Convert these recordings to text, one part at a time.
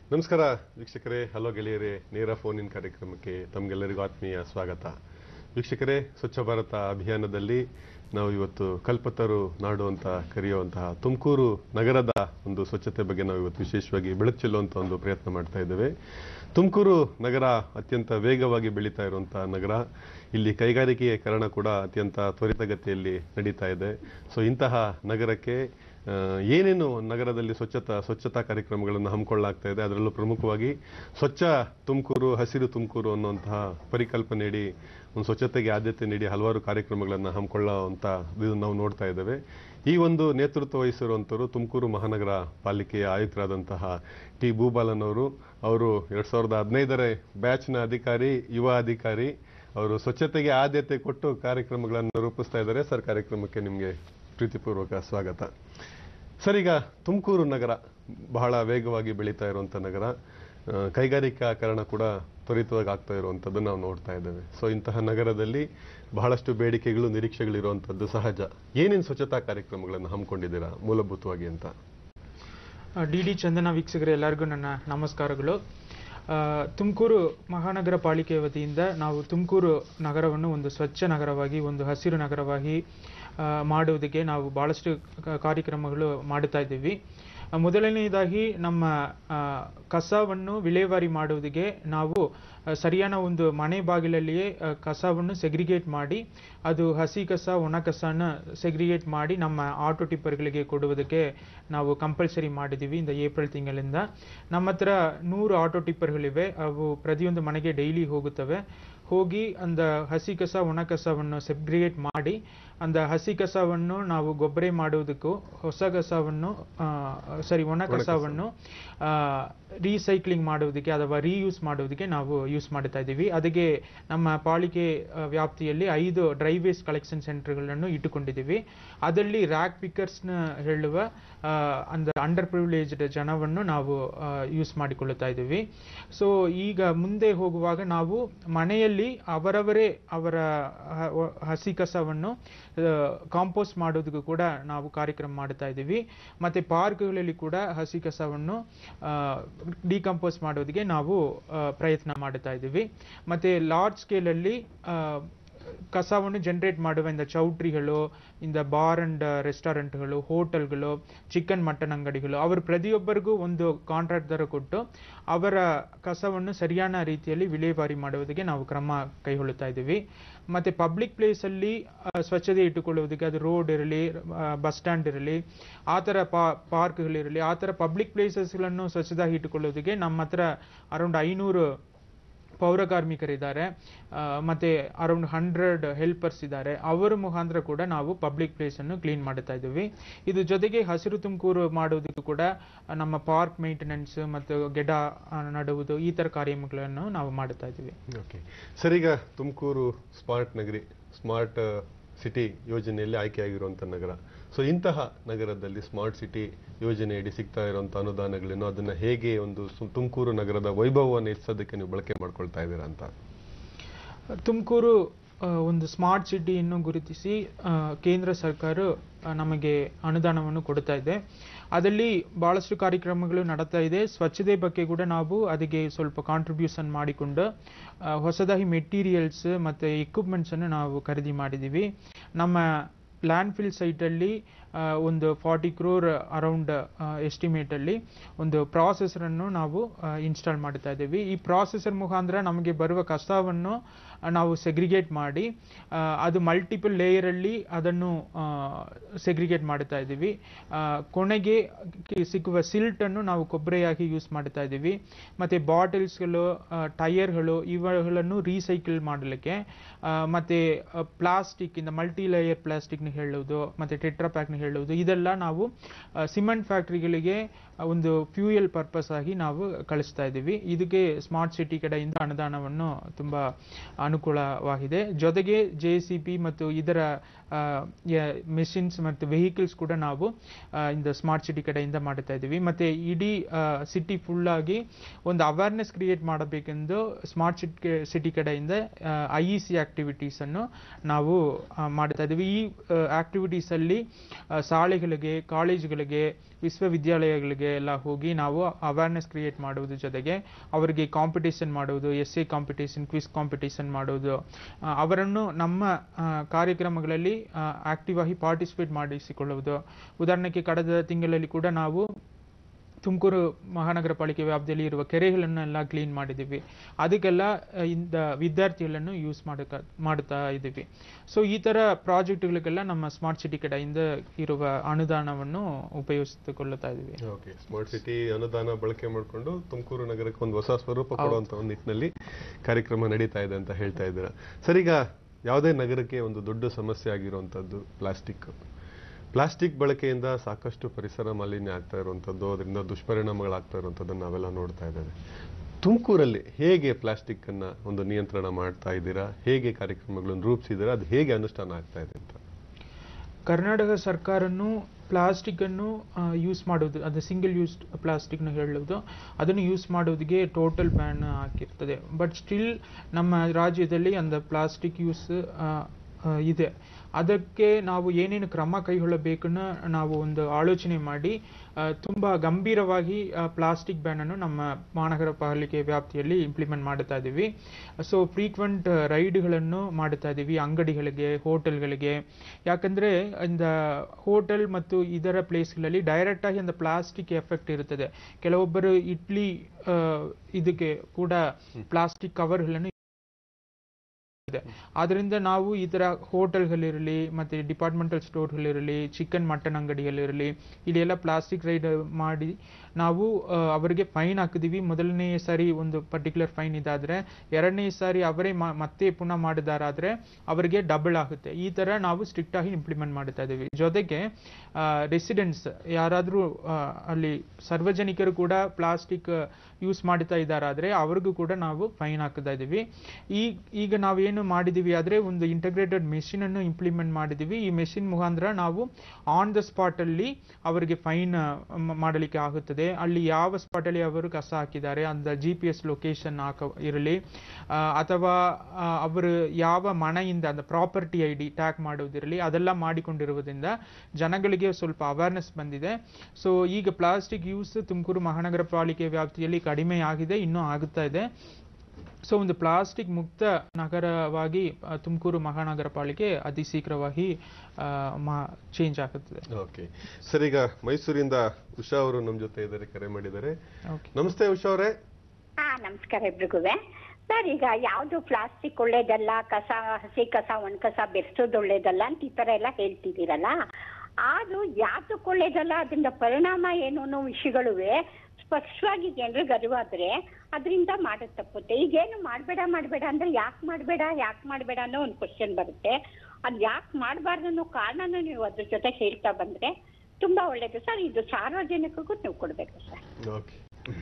ನಮಸ್ಕಾರ ವೀಕ್ಷಕರೇ ಹಲೋ ಗೆಳೆಯರೇ ನೇರ ಫೋನ್ ಇನ್ ಕಾರ್ಯಕ್ರಮಕ್ಕೆ ತಮಗೆಲ್ಲರಿಗೂ ಆತ್ಮೀಯ ಸ್ವಾಗತ ವೀಕ್ಷಕರೇ ಸ್ವಚ್ಛ ಭಾರತ ಅಭಿಯಾನದಲ್ಲಿ ನಾವು ಇವತ್ತು ಕಲ್ಪತರು ನಾಡು ಅಂತ ಕರೆಯುವಂತಹ ತುಮಕೂರು ನಗರದ ಒಂದು ಸ್ವಚ್ಛತೆ ಬಗ್ಗೆ ನಾವು ಇವತ್ತು ವಿಶೇಷವಾಗಿ ಬೆಳಕು ಚೆಲ್ಲುವಂತ ಒಂದು ಪ್ರಯತ್ನ ಮಾಡ್ತಾ ಇದ್ದೇವೆ ತುಮಕೂರು ನಗರ ಅತ್ಯಂತ ವೇಗವಾಗಿ ಬೆಳೀತಾ ಇರುವಂತಹ ನಗರ ಇಲ್ಲಿ ಕೈಗಾರಿಕೀಕರಣ ಕೂಡ ಅತ್ಯಂತ ತ್ವರಿತಗತಿಯಲ್ಲಿ ನಡೀತಾ ಇದೆ ಸೊ ಇಂತಹ ನಗರಕ್ಕೆ ಆ, ಏನೇನು ನಗರದಲ್ಲಿ ಸ್ವಚ್ಛತಾ ಸ್ವಚ್ಛತಾ ಕಾರ್ಯಕ್ರಮಗಳನ್ನು ಹಮ್ಮಿಕೊಳ್ಳಲಾಗ್ತಾ ಇದೆ ಅದರಲ್ಲೂ ಪ್ರಮುಖವಾಗಿ ಸ್ವಚ್ಛ ತುಮಕೂರು ಹಸಿರು ತುಮಕೂರು ಅನ್ನುವಂತಹ ಪರಿಕಲ್ಪನೆಯಡಿ ಒಂದು ಸ್ವಚ್ಛತೆಗೆ ಆದ್ಯತೆ ನೀಡಿ ಹಲವಾರು ಕಾರ್ಯಕ್ರಮಗಳನ್ನು ಹಮ್ಮಿಕೊಳ್ಳುವಂತ ಇದು ನಾವು ನೋಡ್ತಾ ಇದ್ದೇವೆ ಈ ಒಂದು ನೇತೃತ್ವ ವಹಿಸಿರುವಂತವರು ತುಮಕೂರು ಮಹಾನಗರ ಪಾಲಿಕೆಯ ಆಯುಕ್ತರಾದಂತಹ ಟಿ ಭೂಬಾಲನ್ ಅವರು ಅವರು ಎರಡ್ ಸಾವಿರದ ಹದಿನೈದರ ಬ್ಯಾಚ್ನ ಅಧಿಕಾರಿ ಯುವ ಅಧಿಕಾರಿ ಅವರು ಸ್ವಚ್ಛತೆಗೆ ಆದ್ಯತೆ ಕೊಟ್ಟು ಕಾರ್ಯಕ್ರಮಗಳನ್ನು ರೂಪಿಸ್ತಾ ಇದ್ದಾರೆ ಸರ್ ಕಾರ್ಯಕ್ರಮಕ್ಕೆ ನಿಮಗೆ ಪ್ರೀತಿಪೂರ್ವಕ ಸ್ವಾಗತ ಸರ್ ಈಗ ತುಮಕೂರು ನಗರ ಬಹಳ ವೇಗವಾಗಿ ಬೆಳೀತಾ ಇರುವಂತ ನಗರ ಆ, ಕೈಗಾರಿಕಾಕರಣ ಕೂಡ ತ್ವರಿತವಾಗಿ ಆಗ್ತಾ ಇರುವಂತದ್ದು ನಾವು ನೋಡ್ತಾ ಇದ್ದೇವೆ ಸೊ ಇಂತಹ ನಗರದಲ್ಲಿ ಬಹಳಷ್ಟು ಬೇಡಿಕೆಗಳು ನಿರೀಕ್ಷೆಗಳು ಇರುವಂತದ್ದು ಸಹಜ ಏನೇನು ಸ್ವಚ್ಛತಾ ಕಾರ್ಯಕ್ರಮಗಳನ್ನು ಹಮ್ಮಿಕೊಂಡಿದ್ದೀರಾ ಮೂಲಭೂತವಾಗಿ ಅಂತ ಡಿ ಡಿ ಚಂದನ ವೀಕ್ಷಕರು ಎಲ್ಲರಿಗೂ ನನ್ನ ನಮಸ್ಕಾರಗಳು ಆ, ತುಮಕೂರು ಮಹಾನಗರ ಪಾಲಿಕೆ ವತಿಯಿಂದ ನಾವು ತುಮಕೂರು ನಗರವನ್ನು ಒಂದು ಸ್ವಚ್ಛ ನಗರವಾಗಿ ಒಂದು ಹಸಿರು ನಗರವಾಗಿ ಆ, ಮಾಡುವುದಕ್ಕೆ ನಾವು ಬಹಳಷ್ಟು ಕ- ಕಾರ್ಯಕ್ರಮಗಳು ಮಾಡುತ್ತಾ ಇದ್ದೀವಿ ಆ, ಮೊದಲನೆಯದಾಗಿ ನಮ್ಮ ಆ, ಕಸವನ್ನು ವಿಲೇವಾರಿ ಮಾಡುವುದಕ್ಕೆ ನಾವು ಆ, ಸರಿಯಾದ ಒಂದು ಮನೆ ಬಾಗಿಲಲ್ಲಿಯೇ ಆ, ಕಸವನ್ನು ಸೆಗ್ರಿಗೇಟ್ ಮಾಡಿ ಅದು ಹಸಿ ಕಸ ಒಣ ಕಸನ ಸೆಗ್ರಿಗೇಟ್ ಮಾಡಿ ನಮ್ಮ ಆಟೋ ಟಿಪ್ಪರ್ಗಳಿಗೆ ಕೊಡುವುದಕ್ಕೆ ನಾವು ಕಂಪಲ್ಸರಿ ಮಾಡಿದ್ದೀವಿ ಇಂದ ಏಪ್ರಿಲ್ ತಿಂಗಳಿಂದ ನಮ್ಮ ಹತ್ರ ನೂರು ಆಟೋ ಟಿಪ್ಪರ್ಗಳಿವೆ ಅವು ಪ್ರತಿಯೊಂದು ಮನೆಗೆ ಡೈಲಿ ಹೋಗುತ್ತವೆ ಹೋಗಿ ಅಂದ ಹಸಿ ಕಸ ಒಣ ಕಸವನ್ನು ಸೆಗ್ರಿಗೇಟ್ ಮಾಡಿ ಅಂದ ಹಸಿ ಕಸವನ್ನು ನಾವು ಗೊಬ್ಬರ ಮಾಡುವುದಕ್ಕೂ ಹೊಸ ಕಸವನ್ನು ಆ, ಸರಿ ಒಣ ಕಸವನ್ನು ರೀಸೈಕ್ಲಿಂಗ್ ಮಾಡುವುದಕ್ಕೆ ಅಥವಾ ರೀಯೂಸ್ ಮಾಡುವುದಕ್ಕೆ ನಾವು ಯೂಸ್ ಮಾಡ್ತಾ ಇದ್ದೀವಿ ಅದಕ್ಕೆ ನಮ್ಮ ಪಾಲಿಕೆ ಆ, ವ್ಯಾಪ್ತಿಯಲ್ಲಿ ಐದು ಡ್ರೈ ವೇಸ್ಟ್ ಕಲೆಕ್ಷನ್ ಸೆಂಟರ್ಗಳನ್ನು ಇಟ್ಟುಕೊಂಡಿದ್ದೀವಿ ಅದರಲ್ಲಿ ರ್ಯಾಕ್ ಪಿಕರ್ಸ್ನ ಹೇಳುವ ಆ, ಅಂದ ಅಂಡರ್ ಪ್ರಿವಿಲೇಜ್ಡ್ ಜನವನ್ನು ನಾವು ಯೂಸ್ ಮಾಡಿಕೊಳ್ಳುತ್ತಾ ಇದ್ದೀವಿ ಸೊ ಈಗ ಮುಂದೆ ಹೋಗುವಾಗ ನಾವು ಮನೆಯಲ್ಲಿ ಅವರವರೇ ಅವರ ಹ- ವ- ಹಸಿ ಕಸವನ್ನು ಕಾಂಪೋಸ್ಟ್ ಮಾಡೋದಕ್ಕೂ ಕೂಡ ನಾವು ಕಾರ್ಯಕ್ರಮ ಮಾಡ್ತಾ ಇದ್ದೀವಿ ಮತ್ತೆ ಪಾರ್ಕ್ಗಳಲ್ಲಿ ಕೂಡ ಹಸಿ ಕಸವನ್ನು ಡಿಕಂಪೋಸ್ ಮಾಡೋದಕ್ಕೆ ನಾವು ಆ, ಪ್ರಯತ್ನ ಮಾಡ್ತಾ ಇದ್ದೀವಿ ಮತ್ತೆ ಲಾರ್ಜ್ ಸ್ಕೇಲಲ್ಲಿ ಕಸವನ್ನು ಜನರೇಟ್ ಮಾಡುವ ಇಂದ ಚೌಟ್ರಿಗಳು ಇಂದ ಬಾರ್ ಅಂಡ್ ರೆಸ್ಟೋರೆಂಟ್ಗಳು ಹೋಟೆಲ್ಗಳು ಚಿಕನ್ ಮಟನ್ ಅಂಗಡಿಗಳು ಅವರು ಪ್ರತಿಯೊಬ್ಬರಿಗೂ ಒಂದು ಕಾಂಟ್ರಾಕ್ಟ್ ದರ ಕೊಟ್ಟು ಅವರ ಕಸವನ್ನು ಸರಿಯಾದ ರೀತಿಯಲ್ಲಿ ವಿಲೇವಾರಿ ಮಾಡುವುದಕ್ಕೆ ನಾವು ಕ್ರಮ ಕೈಗೊಳ್ಳುತ್ತಾ ಇದ್ದೀವಿ ಮತ್ತೆ ಪಬ್ಲಿಕ್ ಪ್ಲೇಸಲ್ಲಿ ಸ್ವಚ್ಛತೆ ಇಟ್ಟುಕೊಳ್ಳುವುದಕ್ಕೆ ಅದು ರೋಡ್ ಇರಲಿ ಬಸ್ ಸ್ಟ್ಯಾಂಡ್ ಇರಲಿ ಆ ಥರ ಪಾ ಪಾರ್ಕ್ಗಳಿರಲಿ ಆ ಥರ ಪಬ್ಲಿಕ್ ಪ್ಲೇಸಸ್ಗಳನ್ನು ಸ್ವಚ್ಛದಾಗಿ ಇಟ್ಟುಕೊಳ್ಳುವುದಕ್ಕೆ ನಮ್ಮ ಹತ್ರ ಅರೌಂಡ್ ಐನೂರು ಪೌರ ಕಾರ್ಮಿಕರಿದ್ದಾರೆ ಆ, ಮತ್ತೆ ಅರೌಂಡ್ ಹಂಡ್ರೆಡ್ ಹೆಲ್ಪರ್ಸ್ ಇದ್ದಾರೆ ಅವರ ಮುಖಾಂತರ ಕೂಡ ನಾವು ಪಬ್ಲಿಕ್ ಪ್ಲೇಸ್ ಅನ್ನು ಕ್ಲೀನ್ ಮಾಡುತ್ತಾ ಇದ್ದೀವಿ ಇದು ಜೊತೆಗೆ ಹಸಿರು ತುಮಕೂರು ಮಾಡುವುದಕ್ಕೂ ಕೂಡ ಆ, ನಮ್ಮ ಪಾರ್ಕ್ ಮೇಂಟೆನೆನ್ಸ್ ಮತ್ತು ಗಿಡ ಆ, ನಡುವುದು ಈ ತರ ಕಾರ್ಯಕ್ರಮಗಳನ್ನು ನಾವು ಮಾಡುತ್ತಾ ಇದ್ದೀವಿ ಓಕೆ ಸರ್ ಈಗ ತುಮಕೂರು ಸ್ಮಾರ್ಟ್ ನಗರಿ ಸ್ಮಾರ್ಟ್ ಸಿಟಿ ಯೋಜನೆಯಲ್ಲಿ ಆಯ್ಕೆಯಾಗಿರುವಂಥ ನಗರ ಸೊ ಇಂತಹ ನಗರದಲ್ಲಿ ಸ್ಮಾರ್ಟ್ ಸಿಟಿ ಯೋಜನೆಯಡಿ ಸಿಗ್ತಾ ಇರುವಂಥ ಅನುದಾನಗಳೇನು ಅದನ್ನ ಹೇಗೆ ಒಂದು ಸು- ತುಮಕೂರು ನಗರದ ವೈಭವವನ್ನು ಹೆಚ್ಚಿಸೋದಕ್ಕೆ ನೀವು ಬಳಕೆ ಮಾಡ್ಕೊಳ್ತಾ ಇದ್ದೀರಾ ಅಂತ ತುಮಕೂರು ಆ, ಒಂದು ಸ್ಮಾರ್ಟ್ ಸಿಟಿಯನ್ನು ಗುರುತಿಸಿ ಆ, ಕೇಂದ್ರ ಸರ್ಕಾರ ಆ, ನಮಗೆ ಅನುದಾನವನ್ನು ಕೊಡ್ತಾ ಇದೆ ಅದರಲ್ಲಿ ಬಹಳಷ್ಟು ಕಾರ್ಯಕ್ರಮಗಳು ನಡೀತಾ ಇದೆ ಸ್ವಚ್ಛತೆ ಬಗ್ಗೆ ಕೂಡ ನಾವು ಅದಕ್ಕೆ ಸ್ವಲ್ಪ ಕಾಂಟ್ರಿಬ್ಯೂಷನ್ ಮಾಡಿಕೊಂಡು ಆ, ಹೊಸದಾಗಿ ಮೆಟೀರಿಯಲ್ಸ್ ಮತ್ತು equipments ಅನ್ನು ನಾವು ಖರೀದಿ ಮಾಡಿದ್ದೀವಿ ನಮ್ಮ ಲ್ಯಾಂಡ್ ಫಿಲ್ ಸೈಟಲ್ಲಿ ಒಂದು ಫಾರ್ಟಿ ಕ್ರೋರ್ ಅರೌಂಡ್ ಎಸ್ಟಿಮೇಟಲ್ಲಿ ಒಂದು ಪ್ರಾಸೆಸರನ್ನು ನಾವು ಇನ್ಸ್ಟಾಲ್ ಮಾಡ್ತಾ ಇದ್ದೀವಿ ಈ ಪ್ರಾಸೆಸರ್ ಮುಖಾಂತರ ನಮಗೆ ಬರುವ ಕಸವನ್ನು ಆ, ನಾವು ಸೆಗ್ರಿಗೇಟ್ ಮಾಡಿ ಆ, ಅದು ಮಲ್ಟಿಪಲ್ ಲೇಯರಲ್ಲಿ ಅದನ್ನು ಸೆಗ್ರಿಗೇಟ್ ಮಾಡ್ತಾ ಇದ್ದೀವಿ ಆ, ಕೊನೆಗೆ ಕಿ- ಸಿಕ್ಕುವ ಸಿಲ್ಟನ್ನು ನಾವು ಕೊಬ್ಬರಿಯಾಗಿ ಯೂಸ್ ಮಾಡ್ತಾ ಇದ್ದೀವಿ ಮತ್ತು ಬಾಟಲ್ಸ್ಗಳು ಟೈರ್ಗಳು ಇವುಗಳನ್ನು ರೀಸೈಕಲ್ ಮಾಡಲಿಕ್ಕೆ ಆ, ಮತ್ತೆ ಪ್ಲಾಸ್ಟಿಕ್ ಇಂದ ಮಲ್ಟಿ ಲೇಯರ್ ಪ್ಲಾಸ್ಟಿಕ್ನ ಹೇಳುವುದು ಮತ್ತೆ ಟೆಟ್ರಾ ಪ್ಯಾಕ್ನ ಹೇಳುವುದು ಇದೆಲ್ಲ ನಾವು ಸಿಮೆಂಟ್ ಫ್ಯಾಕ್ಟ್ರಿಗಳಿಗೆ ಒಂದು ಫ್ಯೂಯಲ್ ಪರ್ಪಸ್ ಆಗಿ ನಾವು ಕಳಿಸ್ತಾ ಇದ್ದೀವಿ ಇದಕ್ಕೆ ಸ್ಮಾರ್ಟ್ ಸಿಟಿ ಕಡೆಯಿಂದ ಅನುದಾನವನ್ನು ತುಂಬಾ ಅನುಕೂಲವಾಗಿದೆ ಜೊತೆಗೆ ಜೆ ಸಿ ಪಿ ಮತ್ತು ಇದರ ಮೆಷಿನ್ಸ್ ಮತ್ತು ವೆಹಿಕಲ್ಸ್ ಕೂಡ ನಾವು ಆ, ಇಂದ ಸ್ಮಾರ್ಟ್ ಸಿಟಿ ಕಡೆಯಿಂದ ಮಾಡ್ತಾ ಇದ್ದೀವಿ ಮತ್ತೆ ಇಡೀ ಸಿಟಿ ಫುಲ್ ಆಗಿ ಒಂದು ಅವೇರ್ನೆಸ್ ಕ್ರಿಯೇಟ್ ಮಾಡಬೇಕೆಂದು ಸ್ಮಾರ್ಟ್ ಸಿಟಿ ಸಿಟಿ ಕಡೆಯಿಂದ ಐ ಇ ಸಿ ಆಕ್ಟಿವಿಟೀಸ್ ಅನ್ನು ನಾವು ಆ, ಮಾಡ್ತಾ ಇದ್ದೀವಿ ಈ ಆಕ್ಟಿವಿಟೀಸ್ ಅಲ್ಲಿ ಆ, ಶಾಲೆಗಳಿಗೆ ಕಾಲೇಜುಗಳಿಗೆ ವಿಶ್ವವಿದ್ಯಾಲಯಗಳಿಗೆ ಎಲ್ಲ ಹೋಗಿ ನಾವು ಅವೇರ್ನೆಸ್ ಕ್ರಿಯೇಟ್ ಮಾಡುವುದ್ರ ಜೊತೆಗೆ ಅವರಿಗೆ ಕಾಂಪಿಟೇಷನ್ ಮಾಡುವುದು essay competition quiz competition ಮಾಡುವುದು ಆ, ಅವರನ್ನು ನಮ್ಮ ಆ, ಕಾರ್ಯಕ್ರಮಗಳಲ್ಲಿ ಆಕ್ಟಿವ್ ಆಗಿ ಪಾರ್ಟಿಸಿಪೇಟ್ ಮಾಡಿಸಿಕೊಳ್ಳುವುದು ಉದಾಹರಣೆಗೆ ಕಳೆದ ತಿಂಗಳಲ್ಲಿ ಕೂಡ ನಾವು ತುಮಕೂರು ಮಹಾನಗರ ಪಾಲಿಕೆ ವ್ಯಾಪ್ತಿಯಲ್ಲಿ ಇರುವ ಕೆರೆಗಳನ್ನೆಲ್ಲ ಕ್ಲೀನ್ ಮಾಡಿದ್ದೀವಿ ಅದಕ್ಕೆಲ್ಲ ಆ, ಇಂದ ವಿದ್ಯಾರ್ಥಿಗಳನ್ನು ಯೂಸ್ ಮಾಡಕ ಮಾಡ್ತಾ ಇದ್ದೀವಿ ಸೊ ಈ ಥರ ಪ್ರಾಜೆಕ್ಟ್ಗಳಿಗೆಲ್ಲ ನಮ್ಮ ಸ್ಮಾರ್ಟ್ ಸಿಟಿ ಕಡೆಯಿಂದ ಇರುವ ಅನುದಾನವನ್ನು ಉಪಯೋಗಿಸಿಕೊಳ್ಳುತ್ತಾ ಇದ್ದೀವಿ ಓಕೆ ಸ್ಮಾರ್ಟ್ ಸಿಟಿ ಅನುದಾನ ಬಳಕೆ ಮಾಡಿಕೊಂಡು ತುಮಕೂರು ನಗರಕ್ಕೆ ಒಂದು ಹೊಸ ಸ್ವರೂಪ ಕೊಡುವಂತ ಒಂದು ನಿಟ್ಟಿನಲ್ಲಿ ಕಾರ್ಯಕ್ರಮ ನಡೀತಾ ಇದೆ ಅಂತ ಹೇಳ್ತಾ ಇದ್ದೀರಾ ಸರ್ ಈಗ ಯಾವುದೇ ನಗರಕ್ಕೆ ಒಂದು ದೊಡ್ಡ ಸಮಸ್ಯೆ ಆಗಿರುವಂತದ್ದು ಪ್ಲಾಸ್ಟಿಕ್ ಪ್ಲಾಸ್ಟಿಕ್ ಬಳಕೆಯಿಂದ ಸಾಕಷ್ಟು ಪರಿಸರ ಮಾಲಿನ್ಯ ಆಗ್ತಾ ಇರುವಂತದ್ದು ಅದರಿಂದ ದುಷ್ಪರಿಣಾಮಗಳಾಗ್ತಾ ಇರುವಂತದ್ದನ್ನ ನಾವೆಲ್ಲ ನೋಡ್ತಾ ಇದ್ದೇವೆ ತುಮಕೂರಲ್ಲಿ ಹೇಗೆ ಪ್ಲಾಸ್ಟಿಕ್ ಅನ್ನ ಒಂದು ನಿಯಂತ್ರಣ ಮಾಡ್ತಾ ಇದ್ದೀರಾ ಹೇಗೆ ಕಾರ್ಯಕ್ರಮಗಳನ್ನು ರೂಪಿಸಿದ್ದೀರಾ ಅದು ಹೇಗೆ ಅನುಷ್ಠಾನ ಆಗ್ತಾ ಇದೆ ಅಂತ ಕರ್ನಾಟಕ ಸರ್ಕಾರನು ಪ್ಲಾಸ್ಟಿಕ್ ಅನ್ನು ಯೂಸ್ ಮಾಡೋದು ಅದು ಸಿಂಗಲ್ ಯೂಸ್ ಪ್ಲಾಸ್ಟಿಕ್ನ ಹೇಳುವುದು ಅದನ್ನು ಯೂಸ್ ಮಾಡೋದಕ್ಕೆ ಟೋಟಲ್ ಬ್ಯಾನ್ ಹಾಕಿರ್ತದೆ ಬಟ್ ಸ್ಟಿಲ್ ನಮ್ಮ ರಾಜ್ಯದಲ್ಲಿ ಅಂದ ಪ್ಲಾಸ್ಟಿಕ್ ಯೂಸ್ ಇದೆ ಅದಕ್ಕೆ ನಾವು ಏನೇನು ಕ್ರಮ ಕೈಗೊಳ್ಳಬೇಕನ್ನ ನಾವು ಒಂದು ಆಲೋಚನೆ ಮಾಡಿ ಆ, ತುಂಬಾ ಗಂಭೀರವಾಗಿ ಪ್ಲಾಸ್ಟಿಕ್ ಬ್ಯಾನ್ ಅನ್ನು ನಮ್ಮ ಮಹಾನಗರ ಪಾಲಿಕೆ ವ್ಯಾಪ್ತಿಯಲ್ಲಿ ಇಂಪ್ಲಿಮೆಂಟ್ ಮಾಡುತ್ತಾ ಇದ್ದೀವಿ ಸೊ ಫ್ರೀಕ್ವೆಂಟ್ ರೈಡ್ಗಳನ್ನು ಮಾಡುತ್ತಾ ಇದ್ದೀವಿ ಅಂಗಡಿಗಳಿಗೆ ಹೋಟೆಲ್ಗಳಿಗೆ ಯಾಕಂದ್ರೆ ಇಂದ ಹೋಟೆಲ್ ಮತ್ತು ಇದರ ಪ್ಲೇಸ್ಗಳಲ್ಲಿ ಡೈರೆಕ್ಟ್ ಆಗಿ ಒಂದು ಪ್ಲಾಸ್ಟಿಕ್ ಎಫೆಕ್ಟ್ ಇರುತ್ತದೆ ಕೆಲವೊಬ್ಬರು ಇಡ್ಲಿ ಆ, ಇದಕ್ಕೆ ಕೂಡ ಪ್ಲಾಸ್ಟಿಕ್ ಕವರ್ಗಳನ್ನು ಇದೆ ಆದ್ರಿಂದ ನಾವು ಈ ತರ ಹೋಟೆಲ್ಗಳಿರಲಿ ಮತ್ತೆ ಡಿಪಾರ್ಟ್ಮೆಂಟಲ್ ಸ್ಟೋರ್ಗಳಿರಲಿ ಚಿಕನ್ ಮಟನ್ ಅಂಗಡಿಗಳಿರಲಿ ಇಲ್ಲಿ ಎಲ್ಲ ಪ್ಲಾಸ್ಟಿಕ್ ರೈಡ್ ಮಾಡಿ ನಾವು ಆ, ಅವರಿಗೆ ಫೈನ್ ಹಾಕಿದೀವಿ ಮೊದಲನೇ ಸಾರಿ ಒಂದು ಪರ್ಟಿಕ್ಯುಲರ್ ಫೈನ್ ಇದಾದ್ರೆ ಎರಡನೇ ಸಾರಿ ಅವರೇ ಮಾ- ಮತ್ತೆ ಪುನಃ ಮಾಡಿದಾರಾದ್ರೆ ಅವರಿಗೆ ಡಬಲ್ ಆಗುತ್ತೆ ಈ ತರ ನಾವು ಸ್ಟ್ರಿಕ್ಟ್ ಆಗಿ ಇಂಪ್ಲಿಮೆಂಟ್ ಮಾಡ್ತಾ ಇದ್ದೀವಿ ಜೊತೆಗೆ ರೆಸಿಡೆಂಟ್ಸ್ ಯಾರಾದ್ರೂ ಆ, ಅಲ್ಲಿ ಸಾರ್ವಜನಿಕರು ಕೂಡ ಪ್ಲಾಸ್ಟಿಕ್ ಯೂಸ್ ಮಾಡ್ತಾ ಇದ್ದಾರಾದ್ರೆ ಅವ್ರಿಗೂ ಕೂಡ ನಾವು ಫೈನ್ ಹಾಕ್ತಾ ಇದ್ದೀವಿ ಈ ಈಗ ನಾವೇನು ಮಾಡಿದೀವಿ ಆದ್ರೆ ಒಂದು ಇಂಟಗ್ರೇಟೆಡ್ ಮೆಷಿನ್ ಅನ್ನು ಇಂಪ್ಲಿಮೆಂಟ್ ಮಾಡಿದೀವಿ ಈ ಮೆಷಿನ್ ಮುಖಾಂತರ ನಾವು ಆನ್ ದ ಸ್ಪಾಟ್ ಅಲ್ಲಿ ಅವರಿಗೆ ಫೈನ್ ಮಾಡಲಿಕ್ಕೆ ಆಗುತ್ತದೆ ಅಲ್ಲಿ ಯಾವ ಸ್ಪಾಟ್ ಅಲ್ಲಿ ಅವರು ಕಸ ಹಾಕಿದ್ದಾರೆ ಅಂತ ಜಿ ಪಿ ಎಸ್ ಲೊಕೇಶನ್ ಹಾಕ ಇರಲಿ ಆ, ಅಥವಾ ಆ, ಅವರು ಯಾವ ಮನೆಯಿಂದ அந்த ಪ್ರಾಪರ್ಟಿ ಐ ಡಿ ಟ್ಯಾಗ್ ಮಾಡುವುದಿರಲಿ ಅದೆಲ್ಲ ಮಾಡಿಕೊಂಡಿರುವುದರಿಂದ ಜನಗಳಿಗೆ ಸ್ವಲ್ಪ ಅವೇರ್ನೆಸ್ ಬಂದಿದೆ ಸೊ ಈಗ ಪ್ಲಾಸ್ಟಿಕ್ ಯೂಸ್ ತುಮಕೂರು ಮಹಾನಗರ ಪಾಲಿಕೆ ವ್ಯಾಪ್ತಿಯಲ್ಲಿ ಕಡಿಮೆ ಆಗಿದೆ ಇನ್ನೂ ಆಗುತ್ತಾ ಇದೆ ಸೊ ಒಂದು ಪ್ಲಾಸ್ಟಿಕ್ ಮುಕ್ತ ನಗರವಾಗಿ ಆ, ತುಮಕೂರು ಮಹಾನಗರ ಪಾಲಿಕೆ ಅತಿ ಶೀಘ್ರವಾಗಿ ಚೇಂಜ್ ಆಗುತ್ತದೆ ಓಕೆ ಸರ್ ಈಗ ಮೈಸೂರಿಂದ ಉಷಾ ಅವರು ನಮ್ಮ ಜೊತೆ ಇದ್ದಾರೆ ಕರೆ ಮಾಡಿದ್ದಾರೆ ಓಕೆ ನಮಸ್ತೆ ಉಷಾ ಅವರೇ ಹಾ ನಮಸ್ಕಾರ ಎಲ್ರಿಗುವೆ ಸರ್ ಈಗ ಯಾವ್ದು ಪ್ಲಾಸ್ಟಿಕ್ ಒಳ್ಳೇದಲ್ಲ ಕಸ ಹಸಿ ಕಸ ಒಣ ಕಸ ಬೆರೆಸೋದು ಒಳ್ಳೇದಲ್ಲ ಅಂತ ಈ ತರ ಎಲ್ಲ ಹೇಳ್ತಿದ್ದೀರಲ್ಲ ಅದು ಯಾವ್ದಕ್ಕೆ ಒಳ್ಳೇದಲ್ಲ ಅದರಿಂದ ಪರಿಣಾಮ ಏನು ಅನ್ನೋ ವಿಷಯಗಳುವೆ ಸ್ಪಷ್ಟವಾಗಿ ಜನರಿಗೆ ಅರಿವಾದ್ರೆ ಅದರಿಂದ ಮಾಡೋದು ತಪ್ಪುತ್ತೆ ಈಗೇನು ಮಾಡಬೇಡ ಮಾಡಬೇಡ ಅಂದ್ರೆ ಯಾಕೆ ಮಾಡಬೇಡ ಯಾಕೆ ಮಾಡಬೇಡ ಅನ್ನೋ ಒಂದು ಕ್ವಶನ್ ಬರುತ್ತೆ ಅದು ಯಾಕೆ ಮಾಡಬಾರ್ದು ಅನ್ನೋ ಕಾರಣನೂ ನೀವು ಅದ್ರ ಜೊತೆ ಹೇಳ್ತಾ ಬಂದ್ರೆ ತುಂಬಾ ಒಳ್ಳೇದು ಸರ್ ಇದು ಸಾರ್ವಜನಿಕರಿಗೂ ನೀವು ಕೊಡ್ಬೇಕು ಸರ್ ಓಕೆ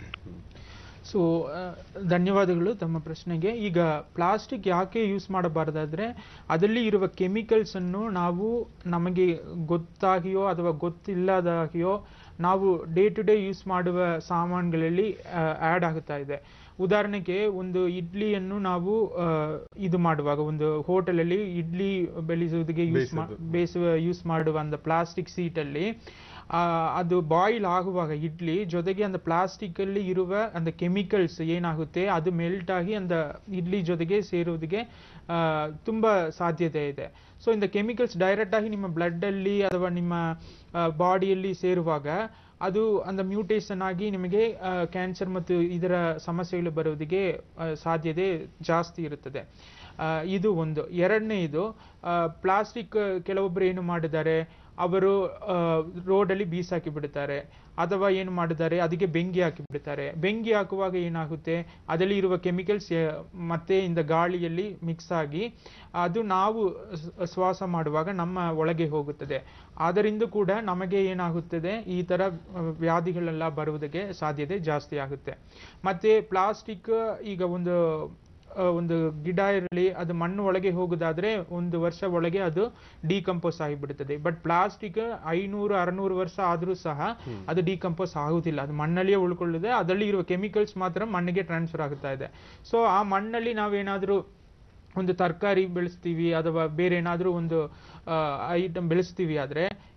ಸೊ ಧನ್ಯವಾದಗಳು ತಮ್ಮ ಪ್ರಶ್ನೆಗೆ ಈಗ ಪ್ಲಾಸ್ಟಿಕ್ ಯಾಕೆ ಯೂಸ್ ಮಾಡಬಾರ್ದಾದ್ರೆ ಅದರಲ್ಲಿ ಇರುವ ಕೆಮಿಕಲ್ಸ್ ಅನ್ನು ನಾವು ನಮಗೆ ಗೊತ್ತಾಗಿಯೋ ಅಥವಾ ಗೊತ್ತಿಲ್ಲದಾಗಿಯೋ ನಾವು ಡೇ ಟು ಡೇ ಯೂಸ್ ಮಾಡುವ ಸಾಮಾನುಗಳಲ್ಲಿ ಆ್ಯಡ್ ಆಗುತ್ತಾ ಇದೆ ಉದಾಹರಣೆಗೆ ಒಂದು ಇಡ್ಲಿಯನ್ನು ನಾವು ಆ, ಇದು ಮಾಡುವಾಗ ಒಂದು ಹೋಟೆಲಲ್ಲಿ ಇಡ್ಲಿ ಬೆಳೆಸುವುದಕ್ಕೆ ಯೂಸ್ ಬೇಯಿಸೋದು. ಬೇಯಿಸುವ ಯೂಸ್ ಮಾಡುವ ಒಂದು ಪ್ಲಾಸ್ಟಿಕ್ ಸೀಟಲ್ಲಿ ಆ, ಅದು ಬಾಯ್ಲ್ ಆಗುವಾಗ ಇಡ್ಲಿ ಜೊತೆಗೆ அந்த ಪ್ಲಾಸ್ಟಿಕ್ ಅಲ್ಲಿ ಇರುವ அந்த ಕೆಮಿಕಲ್ಸ್ ಏನಾಗುತ್ತೆ ಅದು ಮೆಲ್ಟ್ ಆಗಿ அந்த ಇಡ್ಲಿ ಜೊತೆಗೆ ಸೇರುವುದಕ್ಕೆ ಆ, ತುಂಬಾ ಸಾಧ್ಯತೆ ಇದೆ ಸೊ ಇಂದ ಕೆಮಿಕಲ್ಸ್ ಡೈರೆಕ್ಟ್ ಆಗಿ ನಿಮ್ಮ ಬ್ಲಡ್ ಅಲ್ಲಿ ಅಥವಾ ನಿಮ್ಮ ಬಾಡಿಯಲ್ಲಿ ಸೇರುವಾಗ ಅದು ಅಂದ ಮ್ಯೂಟೇಷನ್ ಆಗಿ ನಿಮಗೆ ಕ್ಯಾನ್ಸರ್ ಮತ್ತು ಇದರ ಸಮಸ್ಯೆಗಳು ಬರುವುದಕ್ಕೆ ಆ, ಸಾಧ್ಯತೆ ಜಾಸ್ತಿ ಇರುತ್ತದೆ ಆ, ಇದು ಒಂದು ಎರಡನೇ ಇದು ಪ್ಲಾಸ್ಟಿಕ್ ಕೆಲವೊಬ್ಬರು ಏನು ಮಾಡಿದ್ದಾರೆ ಅವರು ರೋಡಲ್ಲಿ ಬೀಸಾಕಿ ಬಿಡುತ್ತಾರೆ ಅಥವಾ ಏನು ಮಾಡಿದ್ದಾರೆ ಅದಕ್ಕೆ ಬೆಂಕಿ ಹಾಕಿ ಬಿಡುತ್ತಾರೆ ಬೆಂಕಿ ಹಾಕುವಾಗ ಏನಾಗುತ್ತೆ ಅದರಲ್ಲಿ ಇರುವ ಕೆಮಿಕಲ್ಸ್ ಮತ್ತೆ ಇಂದ ಗಾಳಿಯಲ್ಲಿ ಮಿಕ್ಸ್ ಆಗಿ ಅದು ನಾವು ಸ್- ಶ್ವಾಸ ಮಾಡುವಾಗ ನಮ್ಮ ಒಳಗೆ ಹೋಗುತ್ತದೆ ಅದರಿಂದ ಕೂಡ ನಮಗೆ ಏನಾಗುತ್ತದೆ ಈ ತರ ಆ, ವ್ಯಾಧಿಗಳೆಲ್ಲ ಬರುವುದಕ್ಕೆ ಸಾಧ್ಯತೆ ಜಾಸ್ತಿ ಆಗುತ್ತೆ ಮತ್ತೆ ಪ್ಲಾಸ್ಟಿಕ್ ಈಗ ಒಂದು ಆ, ಒಂದು ಗಿಡ ಇರಲಿ ಅದು ಮಣ್ಣು ಒಳಗೆ ಹೋಗುದಾದ್ರೆ ಒಂದು ವರ್ಷ ಒಳಗೆ ಅದು ಡಿಕಂಪೋಸ್ ಆಗಿಬಿಡುತ್ತದೆ ಬಟ್ ಪ್ಲಾಸ್ಟಿಕ್ ಐನೂರು ಅರನೂರು ವರ್ಷ ಆದ್ರೂ ಸಹ ಅದು ಡಿಕಂಪೋಸ್ ಆಗುದಿಲ್ಲ ಅದು ಮಣ್ಣಲ್ಲಿಯೇ ಉಳ್ಕೊಳ್ಳುತ್ತೆ ಅದರಲ್ಲಿ ಇರುವ ಕೆಮಿಕಲ್ಸ್ ಮಾತ್ರ ಮಣ್ಣಿಗೆ ಟ್ರಾನ್ಸ್ಫರ್ ಆಗುತ್ತಾ ಇದೆ ಸೊ ಆ ಮಣ್ಣಲ್ಲಿ ನಾವೇನಾದ್ರೂ ಒಂದು ತರಕಾರಿ ಬೆಳೆಸ್ತೀವಿ ಅಥವಾ ಬೇರೆ ಏನಾದ್ರೂ ಒಂದು ಐಟಮ್ ಬೆಳೆಸ್ತೀವಿ ಆದ್ರೆ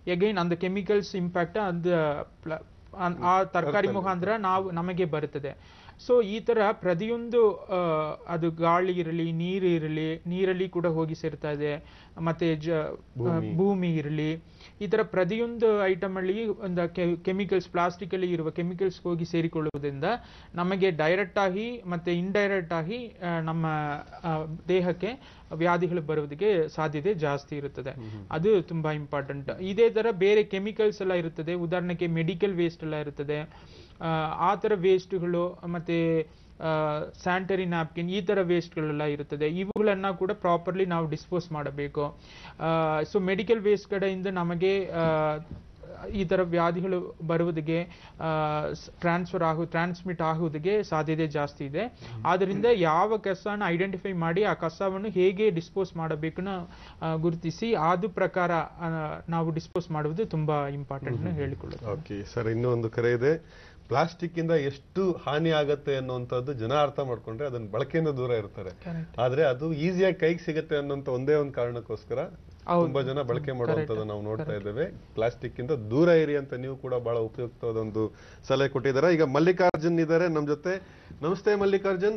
ಎಗೈನ್ அந்த ಕೆಮಿಕಲ್ಸ್ ಇಂಪ್ಯಾಕ್ಟ್ அந்த ಪ್ಲ- ಅನ್- ಆ ತರಕಾರಿ ಮುಖಾಂತರ ನಾವು ನಮಗೆ ಬರುತ್ತದೆ ಸೊ ಈ ತರ ಪ್ರತಿಯೊಂದು ಆ, ಅದು ಗಾಳಿ ಇರಲಿ ನೀರು ಇರಲಿ ನೀರಲ್ಲಿ ಕೂಡ ಹೋಗಿ ಸೇರ್ತಾ ಇದೆ ಮತ್ತೆ ಜ ಆ, ಭೂಮಿ ಇರಲಿ ಈ ತರ ಪ್ರತಿಯೊಂದು ಐಟಮ್ ಅಲ್ಲಿ ಒಂದು ಕೆಮಿಕಲ್ಸ್ ಪ್ಲಾಸ್ಟಿಕ್ ಅಲ್ಲಿ ಇರುವ ಕೆಮಿಕಲ್ಸ್ ಹೋಗಿ ಸೇರಿಕೊಳ್ಳುವುದರಿಂದ ನಮಗೆ ಡೈರೆಕ್ಟ್ ಆಗಿ ಮತ್ತೆ ಇಂಡೈರೆಕ್ಟ್ ಆಗಿ ಆ, ನಮ್ಮ ಆ, ದೇಹಕ್ಕೆ ವ್ಯಾಧಿಗಳು ಬರುವುದಕ್ಕೆ ಸಾಧ್ಯತೆ ಜಾಸ್ತಿ ಇರುತ್ತದೆ ಅದು ತುಂಬಾ ಇಂಪಾರ್ಟೆಂಟ್ ಇದೇ ತರ ಬೇರೆ ಕೆಮಿಕಲ್ಸ್ ಎಲ್ಲ ಇರುತ್ತದೆ ಉದಾಹರಣೆಗೆ ಮೆಡಿಕಲ್ ವೇಸ್ಟ್ ಎಲ್ಲ ಇರುತ್ತದೆ ಆ, ಆ ತರ ವೇಸ್ಟ್ಗಳು ಮತ್ತೆ ಸ್ಯಾನಿಟರಿ ನ್ಯಾಪ್ಕಿನ್ ಈ ತರ ವೇಸ್ಟ್ಗಳೆಲ್ಲ ಇರುತ್ತದೆ ಇವುಗಳನ್ನ ಕೂಡ ಪ್ರಾಪರ್ಲಿ ನಾವು ಡಿಸ್ಪೋಸ್ ಮಾಡಬೇಕು ಸೊ ಮೆಡಿಕಲ್ ವೇಸ್ಟ್ ಕಡೆಯಿಂದ ನಮಗೆ ಆ, ಈ ತರ ವ್ಯಾಧಿಗಳು ಬರುವುದಕ್ಕೆ ಟ್ರಾನ್ಸ್ಫರ್ ಆಗು ಟ್ರಾನ್ಸ್ಮಿಟ್ ಆಗುವುದಕ್ಕೆ ಸಾಧ್ಯತೆ ಜಾಸ್ತಿ ಇದೆ ಆದ್ದರಿಂದ ಯಾವ ಕಸನ ಐಡೆಂಟಿಫೈ ಮಾಡಿ ಆ ಕಸವನ್ನು ಹೇಗೆ ಡಿಸ್ಪೋಸ್ ಮಾಡಬೇಕನ್ನ ಆ, ಗುರುತಿಸಿ ಅದು ಪ್ರಕಾರ ಆ, ನಾವು ಡಿಸ್ಪೋಸ್ ಮಾಡುವುದು ತುಂಬಾ ಇಂಪಾರ್ಟೆಂಟ್ ಹೇಳಿಕೊಳ್ಳುತ್ತೆ ಓಕೆ ಸರ್ ಇನ್ನೂ ಒಂದು ಕರೆ ಇದೆ ಪ್ಲಾಸ್ಟಿಕ್ ಇಂದ ಎಷ್ಟು ಹಾನಿ ಆಗತ್ತೆ ಅನ್ನುವಂಥದ್ದು ಜನ ಅರ್ಥ ಮಾಡ್ಕೊಂಡ್ರೆ ಅದನ್ನ ಬಳಕೆಯಿಂದ ದೂರ ಇರ್ತಾರೆ Correct. ಆದ್ರೆ ಅದು ಈಸಿಯಾಗಿ ಕೈಗೆ ಸಿಗುತ್ತೆ ಅನ್ನೋಂಥ ಒಂದೇ ಒಂದು ಕಾರಣಕ್ಕೋಸ್ಕರ ಹೌದು. ತುಂಬಾ ಜನ ಬಳಕೆ ಮಾಡುವಂತದ್ದು ನಾವು ನೋಡ್ತಾ ಇದ್ದೇವೆ ಪ್ಲಾಸ್ಟಿಕ್ ಇಂದ ದೂರ ಇರಿ ಅಂತ ನೀವು ಕೂಡ ಬಹಳ ಉಪಯುಕ್ತವಾದ ಒಂದು ಸಲಹೆ ಕೊಟ್ಟಿದ್ದಾರೆ ಈಗ ಮಲ್ಲಿಕಾರ್ಜುನ್ ಇದ್ದಾರೆ ನಮ್ ಜೊತೆ ನಮಸ್ತೆ ಮಲ್ಲಿಕಾರ್ಜುನ್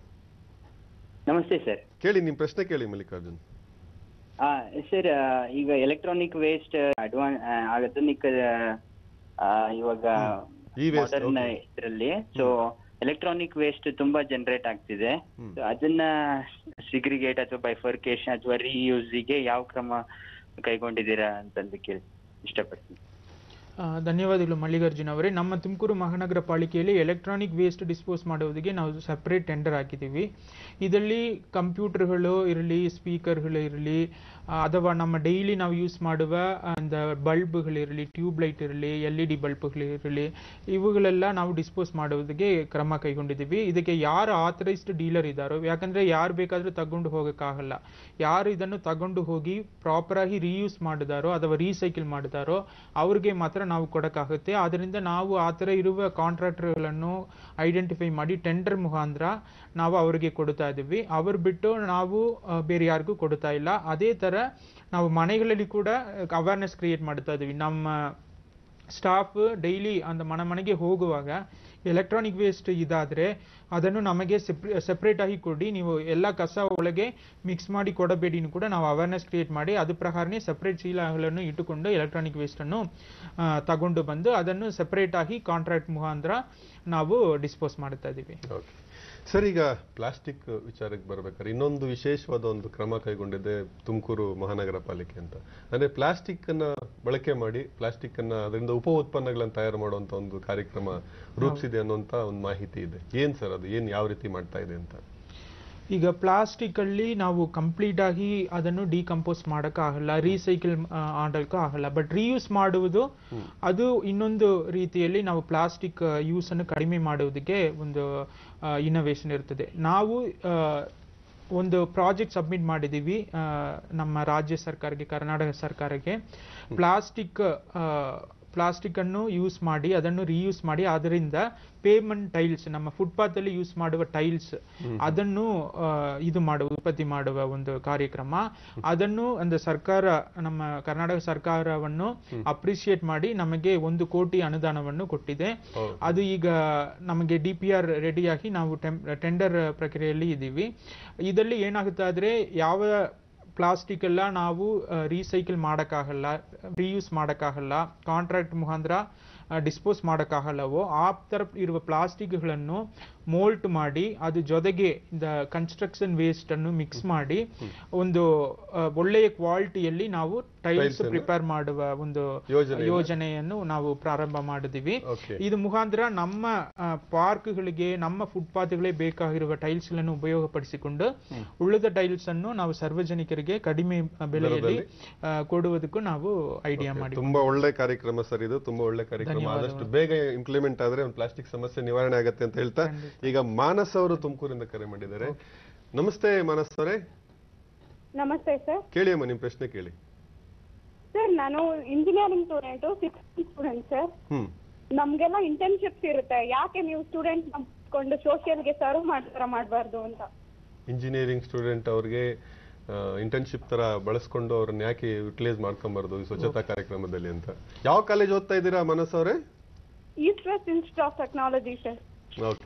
ನಮಸ್ತೆ ಸರ್ ಕೇಳಿ ನಿಮ್ ಪ್ರಶ್ನೆ ಕೇಳಿ ಮಲ್ಲಿಕಾರ್ಜುನ್ ಸರ್ ಈಗ ಎಲೆಕ್ಟ್ರಾನಿಕ್ ವೇಸ್ಟ್ ಅಡ್ವಾನ್ ಆಧುನಿಕ ಆ, ಇವಾಗ E-waste, ಮಾಡರ್ನ್ okay. ಇದರಲ್ಲಿ ಸೊ ಎಲೆಕ್ಟ್ರಾನಿಕ್ ವೇಸ್ಟ್ ತುಂಬಾ ಜನರೇಟ್ ಆಗ್ತಿದೆ So, ಅದನ್ನ ಸಿಗ್ರಿಗೇಟ್ ಅಥವಾ ಬೈಫರ್ಕೇಶನ್ ಅಥವಾ ಗೆ ಯಾವ ಕ್ರಮ ಕೈಗೊಂಡಿದ್ದೀರಾ ಅಂತಂದು ಕೇಳಿ ಇಷ್ಟಪಡ್ತೀನಿ ಆ, ಧನ್ಯವಾದಗಳು ಮಲ್ಲಿಕಾರ್ಜುನ್ ಅವರೇ ನಮ್ಮ ತುಮಕೂರು ಮಹಾನಗರ ಪಾಲಿಕೆಯಲ್ಲಿ ಎಲೆಕ್ಟ್ರಾನಿಕ್ ವೇಸ್ಟ್ ಡಿಸ್ಪೋಸ್ ಮಾಡುವುದಕ್ಕೆ ನಾವು ಸೆಪರೇಟ್ ಟೆಂಡರ್ ಹಾಕಿದ್ದೀವಿ ಇದರಲ್ಲಿ ಕಂಪ್ಯೂಟರ್ಗಳು ಇರಲಿ ಸ್ಪೀಕರ್ಗಳು ಇರಲಿ ಆ, ಅಥವಾ ನಮ್ಮ ಡೈಲಿ ನಾವು ಯೂಸ್ ಮಾಡುವ ಅಂದ ಬಲ್ಬ್ಗಳಿರಲಿ ಟ್ಯೂಬ್ ಲೈಟ್ ಇರಲಿ ಎಲ್ ಇ ಡಿ ಬಲ್ಬ್ಗಳಿರಲಿ ಇವುಗಳೆಲ್ಲ ನಾವು ಡಿಸ್ಪೋಸ್ ಮಾಡುವುದಕ್ಕೆ ಕ್ರಮ ಕೈಗೊಂಡಿದ್ದೀವಿ ಇದಕ್ಕೆ ಯಾರು ಆಥರೈಸ್ಡ್ ಡೀಲರ್ ಇದ್ದಾರೋ ಯಾಕಂದ್ರೆ ಯಾರು ಬೇಕಾದರೂ ತಗೊಂಡು ಹೋಗೋಕ್ಕಾಗಲ್ಲ ಯಾರು ಇದನ್ನು ತಗೊಂಡು ಹೋಗಿ ಪ್ರಾಪರ್ ಆಗಿ ರೀಯೂಸ್ ಮಾಡಿದಾರೋ ಅಥವಾ ರೀಸೈಕಲ್ ಮಾಡಿದಾರೋ ಅವ್ರಿಗೆ ಮಾತ್ರ ನಾವು ಕೊಡಕ್ಕಾಗುತ್ತೆ ಆದ್ದರಿಂದ ನಾವು ಆ ಥರ ಇರುವ ಕಾಂಟ್ರಾಕ್ಟರ್ಗಳನ್ನು ಐಡೆಂಟಿಫೈ ಮಾಡಿ ಟೆಂಡರ್ ಮುಖಾಂತರ ನಾವು ಅವರಿಗೆ ಕೊಡ್ತಾ ಇದ್ದೀವಿ ಅವ್ರು ಬಿಟ್ಟು ನಾವು ಆ, ಬೇರೆ ಯಾರಿಗೂ ಕೊಡ್ತಾ ಇಲ್ಲ ಅದೇ ಥರ ನಾವು ಮನೆಗಳಲ್ಲಿ ಕೂಡ ಅವೇರ್ನೆಸ್ ಕ್ರಿಯೇಟ್ ಮಾಡ್ತಾ ಇದ್ದೀವಿ ನಮ್ಮ ಸ್ಟಾಫ್ ಡೈಲಿ அந்த ಮನೆ ಮನೆಗೆ ಹೋಗುವಾಗ ಎಲೆಕ್ಟ್ರಾನಿಕ್ ವೇಸ್ಟ್ ಇದಾದ್ರೆ ಅದನ್ನು ನಮಗೆ ಸೆಪ್ರೇಟ್ ಆಗಿ ಕೊಡಿ ನೀವು ಎಲ್ಲ ಕಸ ಒಳಗೆ ಮಿಕ್ಸ್ ಮಾಡಿ ಕೊಡಬೇಡಿ ಕೂಡ ನಾವು ಅವೇರ್ನೆಸ್ ಕ್ರಿಯೇಟ್ ಮಾಡಿ ಅದು ಪ್ರಕಾರನೇ ಸೆಪ್ರೇಟ್ ಚೀಲಗಳನ್ನು ಇಟ್ಟುಕೊಂಡು ಎಲೆಕ್ಟ್ರಾನಿಕ್ ವೇಸ್ಟ್ ಅನ್ನು ಆ, ತಗೊಂಡು ಬಂದು ಅದನ್ನು ಸೆಪ್ರೇಟ್ ಆಗಿ ಕಾಂಟ್ರಾಕ್ಟ್ ಮುಖಾಂತರ ನಾವು ಡಿಸ್ಪೋಸ್ ಮಾಡ್ತಾ ಇದ್ದೀವಿ ಓಕೆ ಸರ್ ಈಗ ಪ್ಲಾಸ್ಟಿಕ್ ವಿಚಾರಕ್ಕೆ ಬರ್ಬೇಕಾದ್ರೆ ಇನ್ನೊಂದು ವಿಶೇಷವಾದ ಒಂದು ಕ್ರಮ ಕೈಗೊಂಡಿದೆ ತುಮಕೂರು ಮಹಾನಗರ ಪಾಲಿಕೆ ಅಂತ ಅಂದ್ರೆ ಪ್ಲಾಸ್ಟಿಕ್ ಅನ್ನ ಬಳಕೆ ಮಾಡಿ ಪ್ಲಾಸ್ಟಿಕ್ ಅನ್ನ ಅದರಿಂದ ಉಪ ಉತ್ಪನ್ನಗಳನ್ನ ತಯಾರು ಮಾಡುವಂತ ಒಂದು ಕಾರ್ಯಕ್ರಮ ರೂಪಿಸಿದೆ ಅನ್ನುವಂತ ಒಂದು ಮಾಹಿತಿ ಇದೆ ಏನ್ ಸರ್ ಅದು ಏನ್ ಯಾವ ರೀತಿ ಮಾಡ್ತಾ ಇದೆ ಅಂತ ಈಗ ಪ್ಲಾಸ್ಟಿಕ್ ಅಲ್ಲಿ ನಾವು ಕಂಪ್ಲೀಟ್ ಆಗಿ ಅದನ್ನು ಡಿಕಂಪೋಸ್ ಆಗಲ್ಲ ರೀಸೈಕಲ್ ಮಾಡಕ್ಕೆ ಆಗಲ್ಲ ಬಟ್ ರೀಯೂಸ್ ಮಾಡುವುದು ಅದು ಇನ್ನೊಂದು ರೀತಿಯಲ್ಲಿ ನಾವು ಪ್ಲಾಸ್ಟಿಕ್ ಯೂಸ್ ಅನ್ನು ಕಡಿಮೆ ಮಾಡುವುದಕ್ಕೆ ಒಂದು ಇನೋವೇಷನ್ ಇರ್ತದೆ ನಾವು ಆ, ಒಂದು ಪ್ರಾಜೆಕ್ಟ್ ಸಬ್ಮಿಟ್ ಮಾಡಿದ್ದೀವಿ ಆ, ನಮ್ಮ ರಾಜ್ಯ ಸರ್ಕಾರಕ್ಕೆ ಕರ್ನಾಟಕ ಸರ್ಕಾರಕ್ಕೆ ಪ್ಲಾಸ್ಟಿಕ್ ಪ್ಲಾಸ್ಟಿಕ್ ಅನ್ನು ಯೂಸ್ ಮಾಡಿ ಅದನ್ನು ರೀಯೂಸ್ ಮಾಡಿ ಅದರಿಂದ ಪೇಮೆಂಟ್ ಟೈಲ್ಸ್ ನಮ್ಮ ಫುಟ್ಪಾತ್ ಅಲ್ಲಿ ಯೂಸ್ ಮಾಡುವ ಟೈಲ್ಸ್ ಅದನ್ನು ಆ, ಇದು ಮಾಡುವ ಉತ್ಪತ್ತಿ ಮಾಡುವ ಒಂದು ಕಾರ್ಯಕ್ರಮ ಅದನ್ನು ಒಂದು ಸರ್ಕಾರ ನಮ್ಮ ಕರ್ನಾಟಕ ಸರ್ಕಾರವನ್ನು ಅಪ್ರಿಶಿಯೇಟ್ ಮಾಡಿ ನಮಗೆ ಒಂದು ಕೋಟಿ ಅನುದಾನವನ್ನು ಕೊಟ್ಟಿದೆ ಹೌದು. ಅದು ಈಗ ನಮಗೆ ಡಿ ಪಿ ಆರ್ ರೆಡಿಯಾಗಿ ನಾವು ಟೆಂಡರ್ ಪ್ರಕ್ರಿಯೆಯಲ್ಲಿ ಇದ್ದೀವಿ ಇದರಲ್ಲಿ ಏನಾಗುತ್ತೆ ಆದ್ರೆ ಯಾವ ಪ್ಲಾಸ್ಟಿಕ್ ಎಲ್ಲ ನಾವು ರೀಸೈಕಲ್ ಮಾಡೋಕ್ಕಾಗಲ್ಲ ರೀಯೂಸ್ ಮಾಡೋಕ್ಕಾಗಲ್ಲ ಕಾಂಟ್ರಾಕ್ಟ್ ಮುಖಾಂತರ ಡಿಸ್ಪೋಸ್ ಮಾಡೋಕ್ಕಾಗಲ್ಲವೋ ಆ ಥರ ಇರುವ ಪ್ಲಾಸ್ಟಿಕ್ಗಳನ್ನು ಮೋಲ್ಟ್ ಮಾಡಿ ಅದು ಜೊತೆಗೆ ಕನ್ಸ್ಟ್ರಕ್ಷನ್ ವೇಸ್ಟ್ ಅನ್ನು ಮಿಕ್ಸ್ ಮಾಡಿ ಒಂದು ಆ, ಒಳ್ಳೆಯ ಕ್ವಾಲಿಟಿಯಲ್ಲಿ ನಾವು ಟೈಲ್ಸ್ Tiles ಅನ್ನು ಪ್ರಿಪೇರ್ ಮಾಡುವ ಒಂದು ಯೋಜನೆಯನ್ನ- ಯೋಜನೆಯನ್ನು ನಾವು ಪ್ರಾರಂಭ ಮಾಡಿದ್ದೀವಿ Okay. ಇದು ಮುಖಾಂತರ ನಮ್ಮ ಪಾರ್ಕ್ಗಳಿಗೆ ನಮ್ಮ ಫುಟ್ಪಾತ್ಗಳೇ ಬೇಕಾಗಿರುವ ಟೈಲ್ಸ್ ಗಳನ್ನು ಉಪಯೋಗಪಡಿಸಿಕೊಂಡು ಉಳಿದ ಟೈಲ್ಸ್ ಅನ್ನು ನಾವು ಸಾರ್ವಜನಿಕರಿಗೆ ಕಡಿಮೆ ಆ, ಬೆಲೆಯಲ್ಲಿ ಆ, ಕೊಡುವುದಕ್ಕೂ ನಾವು ಐಡಿಯಾ ಮಾಡಿ ತುಂಬಾ ಒಳ್ಳೆ ಕಾರ್ಯಕ್ರಮ ಸರ್ ಇದು ತುಂಬಾ ಒಳ್ಳೆ ಕಾರ್ಯಕ್ರಮ ಆದಷ್ಟು ಬೇಗ ಇಂಪ್ಲಿಮೆಂಟ್ ಆದ್ರೆ ಒಂದು ಪ್ಲಾಸ್ಟಿಕ್ ಸಮಸ್ಯೆ ನಿವಾರಣೆ ಆಗತ್ತೆ ಅಂತ ಹೇಳ್ತಾ ಈಗ ಮಾನಸ್ ಅವರು ತುಮಕೂರಿಂದ ಕರೆ ಮಾಡಿದ್ದಾರೆ ನಮಸ್ತೆ ಮಾನಸ್ ಅವರೇ ನಮಸ್ತೆ ಸರ್ ಕೇಳಿ ಅಮ್ಮ ನಿಮ್ ಪ್ರಶ್ನೆ ಕೇಳಿ ಸರ್ ನಾನು engineering student six student sir hmm ನಮ್ಗೆಲ್ಲ ಇಂಟರ್ನ್ಶಿಪ್ಸ್ ಇರುತ್ತೆ ಯಾಕೆ ನೀವು ಸ್ಟೂಡೆಂಟ್ ನಂಬ್ಕೊಂಡು ಸೋಷಿಯಲ್ಗೆ ಸರ್ವ್ ಮಾಡ್ತಾರ ಮಾಡಬಾರ್ದು ಅಂತ ಇಂಜಿನಿಯರಿಂಗ್ ಸ್ಟೂಡೆಂಟ್ ಅವ್ರಿಗೆ ಇಂಟರ್ನ್ಶಿಪ್ ತರ ಬಳಸ್ಕೊಂಡು ಅವ್ರನ್ನ ಯಾಕೆ ಯುಟಿಲೈಸ್ ಮಾಡ್ಕೊಂಬಾರ್ದು ಈ ಸ್ವಚ್ಛತಾ ಕಾರ್ಯಕ್ರಮದಲ್ಲಿ ಅಂತ ಯಾವ ಕಾಲೇಜ್ ಓದ್ತಾ ಇದ್ದೀರಾ ಮನಸ್ ಅವರೇ East West Institute of Technology sir okay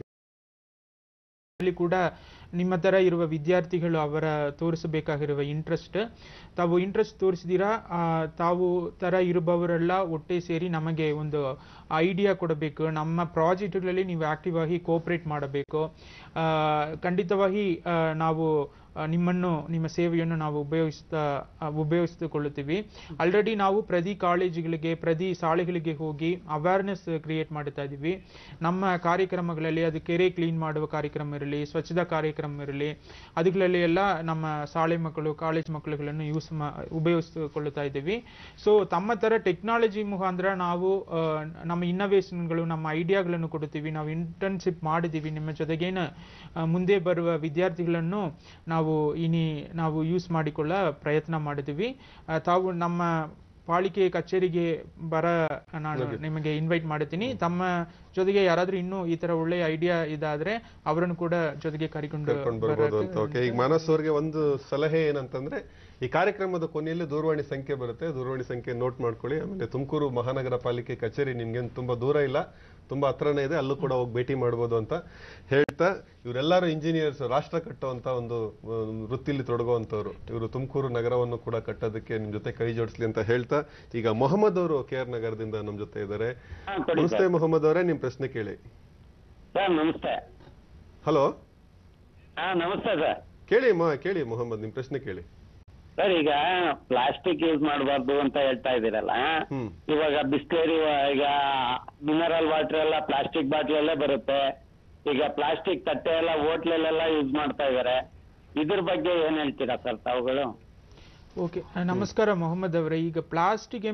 ಅಲ್ಲಿ ಕೂಡ ನಿಮ್ಮ ತರ ಇರುವ ವಿದ್ಯಾರ್ಥಿಗಳು ಅವರ ತೋರಿಸಬೇಕಾಗಿರುವ ಇಂಟ್ರೆಸ್ಟ್ ತಾವು ಇಂಟ್ರೆಸ್ಟ್ ತೋರಿಸಿದ್ದೀರಾ ಆ, ತಾವು ತರ ಇರುವವರೆಲ್ಲ ಒಟ್ಟೆ ಸೇರಿ ನಮಗೆ ಒಂದು ಐಡಿಯಾ ಕೊಡಬೇಕು ನಮ್ಮ ಪ್ರಾಜೆಕ್ಟ್ಗಳಲ್ಲಿ ನೀವು ಆಕ್ಟಿವ್ ಆಗಿ ಕೋಪರೇಟ್ ಮಾಡಬೇಕು ಆ, ಖಂಡಿತವಾಗಿ ಆ, ನಾವು ಆ, ನಿಮ್ಮನ್ನು ನಿಮ್ಮ ಸೇವೆಯನ್ನು ನಾವು ಉಪಯೋಗಿಸ್ತಾ ಆ, ಉಪಯೋಗಿಸಿಕೊಳ್ಳುತ್ತೀವಿ ಆಲ್ರೆಡಿ ನಾವು ಪ್ರತಿ ಕಾಲೇಜುಗಳಿಗೆ ಪ್ರತಿ ಶಾಲೆಗಳಿಗೆ ಹೋಗಿ ಅವೇರ್ನೆಸ್ ಕ್ರಿಯೇಟ್ ಮಾಡ್ತಾ ಇದ್ದೀವಿ ನಮ್ಮ ಕಾರ್ಯಕ್ರಮಗಳಲ್ಲಿ ಅದು ಕೆರೆ ಕ್ಲೀನ್ ಮಾಡುವ ಕಾರ್ಯಕ್ರಮ ಇರಲಿ ಸ್ವಚ್ಛತಾ ಕಾರ್ಯಕ್ರಮ ಇರಲಿ ಅದುಗಳಲ್ಲಿ ಎಲ್ಲ ನಮ್ಮ ಶಾಲೆ ಮಕ್ಕಳು ಕಾಲೇಜ್ ಮಕ್ಕಳುಗಳನ್ನು ಯೂಸ್ ಮಾ ಉಪಯೋಗಿಸಿಕೊಳ್ಳುತ್ತಾ ಇದ್ದೀವಿ ಸೊ ತಮ್ಮ ತರ ಟೆಕ್ನಾಲಜಿ ಮುಖಾಂತರ ನಾವು ಆ, ನಮ್ಮ ಇನ್ನೋವೇಷನ್ಗಳು ನಮ್ಮ ಐಡಿಯಾಗಳನ್ನು ಕೊಡುತ್ತೀವಿ ನಾವು ಇಂಟರ್ನ್ಶಿಪ್ ಮಾಡಿದ್ದೀವಿ ನಿಮ್ಮ ಜೊತೆಗೇನ ಆ, ಮುಂದೆ ಬರುವ ವಿದ್ಯಾರ್ಥಿಗಳನ್ನು ನಾವು ಇನಿ ನಾವು ಯೂಸ್ ಮಾಡಿಕೊಳ್ಳ ಪ್ರಯತ್ನ ಮಾಡಿದ್ದೀವಿ ಆ, ತಾವು ನಮ್ಮ ಪಾಲಿಕೆ ಕಚೇರಿಗೆ ಬರ ನಾನು ನಿಮಗೆ ಇನ್ವೈಟ್ ಮಾಡುತ್ತೀನಿ ತಮ್ಮ ಜೊತೆಗೆ ಯಾರಾದ್ರೂ ಇನ್ನೂ ಈ ತರ ಒಳ್ಳೆಯ ಐಡಿಯಾ ಇದಾದ್ರೆ ಅವರನ್ನು ಕೂಡ ಜೊತೆಗೆ ಕರಿಕೊಂಡು ಕರ್ಕೊಂಡು ಬರ್ಬೋದು ಅಂತ ಓಕೆ ಈಗ ಮಾನಸ್ ಅವ್ರಿಗೆ ಒಂದು ಸಲಹೆ ಏನಂತಂದ್ರೆ ಈ ಕಾರ್ಯಕ್ರಮದ ಕೊನೆಯಲ್ಲಿ ದೂರವಾಣಿ ಸಂಖ್ಯೆ ಬರುತ್ತೆ ದೂರವಾಣಿ ಸಂಖ್ಯೆ ನೋಟ್ ಮಾಡ್ಕೊಳ್ಳಿ ಆಮೇಲೆ ತುಮಕೂರು ಮಹಾನಗರ ಪಾಲಿಕೆ ಕಚೇರಿ ನಿಮ್ಗೇನು ತುಂಬಾ ದೂರ ಇಲ್ಲ ತುಂಬಾ ಹತ್ರನೇ ಇದೆ ಅಲ್ಲೂ ಕೂಡ ಹೋಗಿ ಭೇಟಿ ಮಾಡ್ಬೋದು ಅಂತ ಹೇಳ್ತಾ ಇವರೆಲ್ಲರೂ ಇಂಜಿನಿಯರ್ಸ್ ರಾಷ್ಟ್ರ ಕಟ್ಟುವಂತ ಒಂದು ಆ, ವೃತ್ತಿಲಿ ತೊಡಗುವಂತವ್ರು ಇವರು ತುಮಕೂರು ನಗರವನ್ನು ಕೂಡ ಕಟ್ಟೋದಕ್ಕೆ ನಿಮ್ ಜೊತೆ ಕೈ ಜೋಡಿಸ್ಲಿ ಅಂತ ಹೇಳ್ತಾ ಈಗ ಮೊಹಮ್ಮದ್ ಅವರು ಕೆ ಆರ್ ನಗರದಿಂದ ನಮ್ ಜೊತೆ ಇದ್ದಾರೆ ಹಾ, ಕೊಡಿ ನಮಸ್ತೆ ಮೊಹಮ್ಮದ್ ಅವರೇ ನಿಮ್ ಪ್ರಶ್ನೆ ಕೇಳಿ ಸರ್ ನಮಸ್ತೆ ಹಲೋ ಹಾ ನಮಸ್ತೆ ಸರ್ ಕೇಳಿ ಮಾ ಕೇಳಿ ಮೊಹಮ್ಮದ್ ನಿಮ್ ಪ್ರಶ್ನೆ ಕೇಳಿ ಸರ್ ಈಗ ಪ್ಲಾಸ್ಟಿಕ್ ಯೂಸ್ ಮಾಡಬಾರ್ದು ಅಂತ ಹೇಳ್ತಾ ಇದ್ದೀರಲ್ಲ ಹ್ಮ್ ಇವಾಗ ಬಿಸ್ಲೇರಿ ಈಗ ಮಿನರಲ್ ವಾಟರ್ ಎಲ್ಲ ಪ್ಲಾಸ್ಟಿಕ್ ಬಾಟ್ಲಲ್ಲೇ ಬರುತ್ತೆ ಈಗ ಪ್ಲಾಸ್ಟಿಕ್ ತಟ್ಟೆ ಎಲ್ಲ ಹೋಟ್ಲಲ್ಲೆಲ್ಲ ಯೂಸ್ ಮಾಡ್ತಾ ಇದಾರೆ ಇದ್ರ ಬಗ್ಗೆ ಏನ್ ಹೇಳ್ತೀರಾ ಸರ್ ತಾವುಗಳು ಓಕೆ ನಮಸ್ಕಾರ ಮೊಹಮ್ಮದ್ ಅವರೇ ಈಗ ಪ್ಲಾಸ್ಟಿಕ್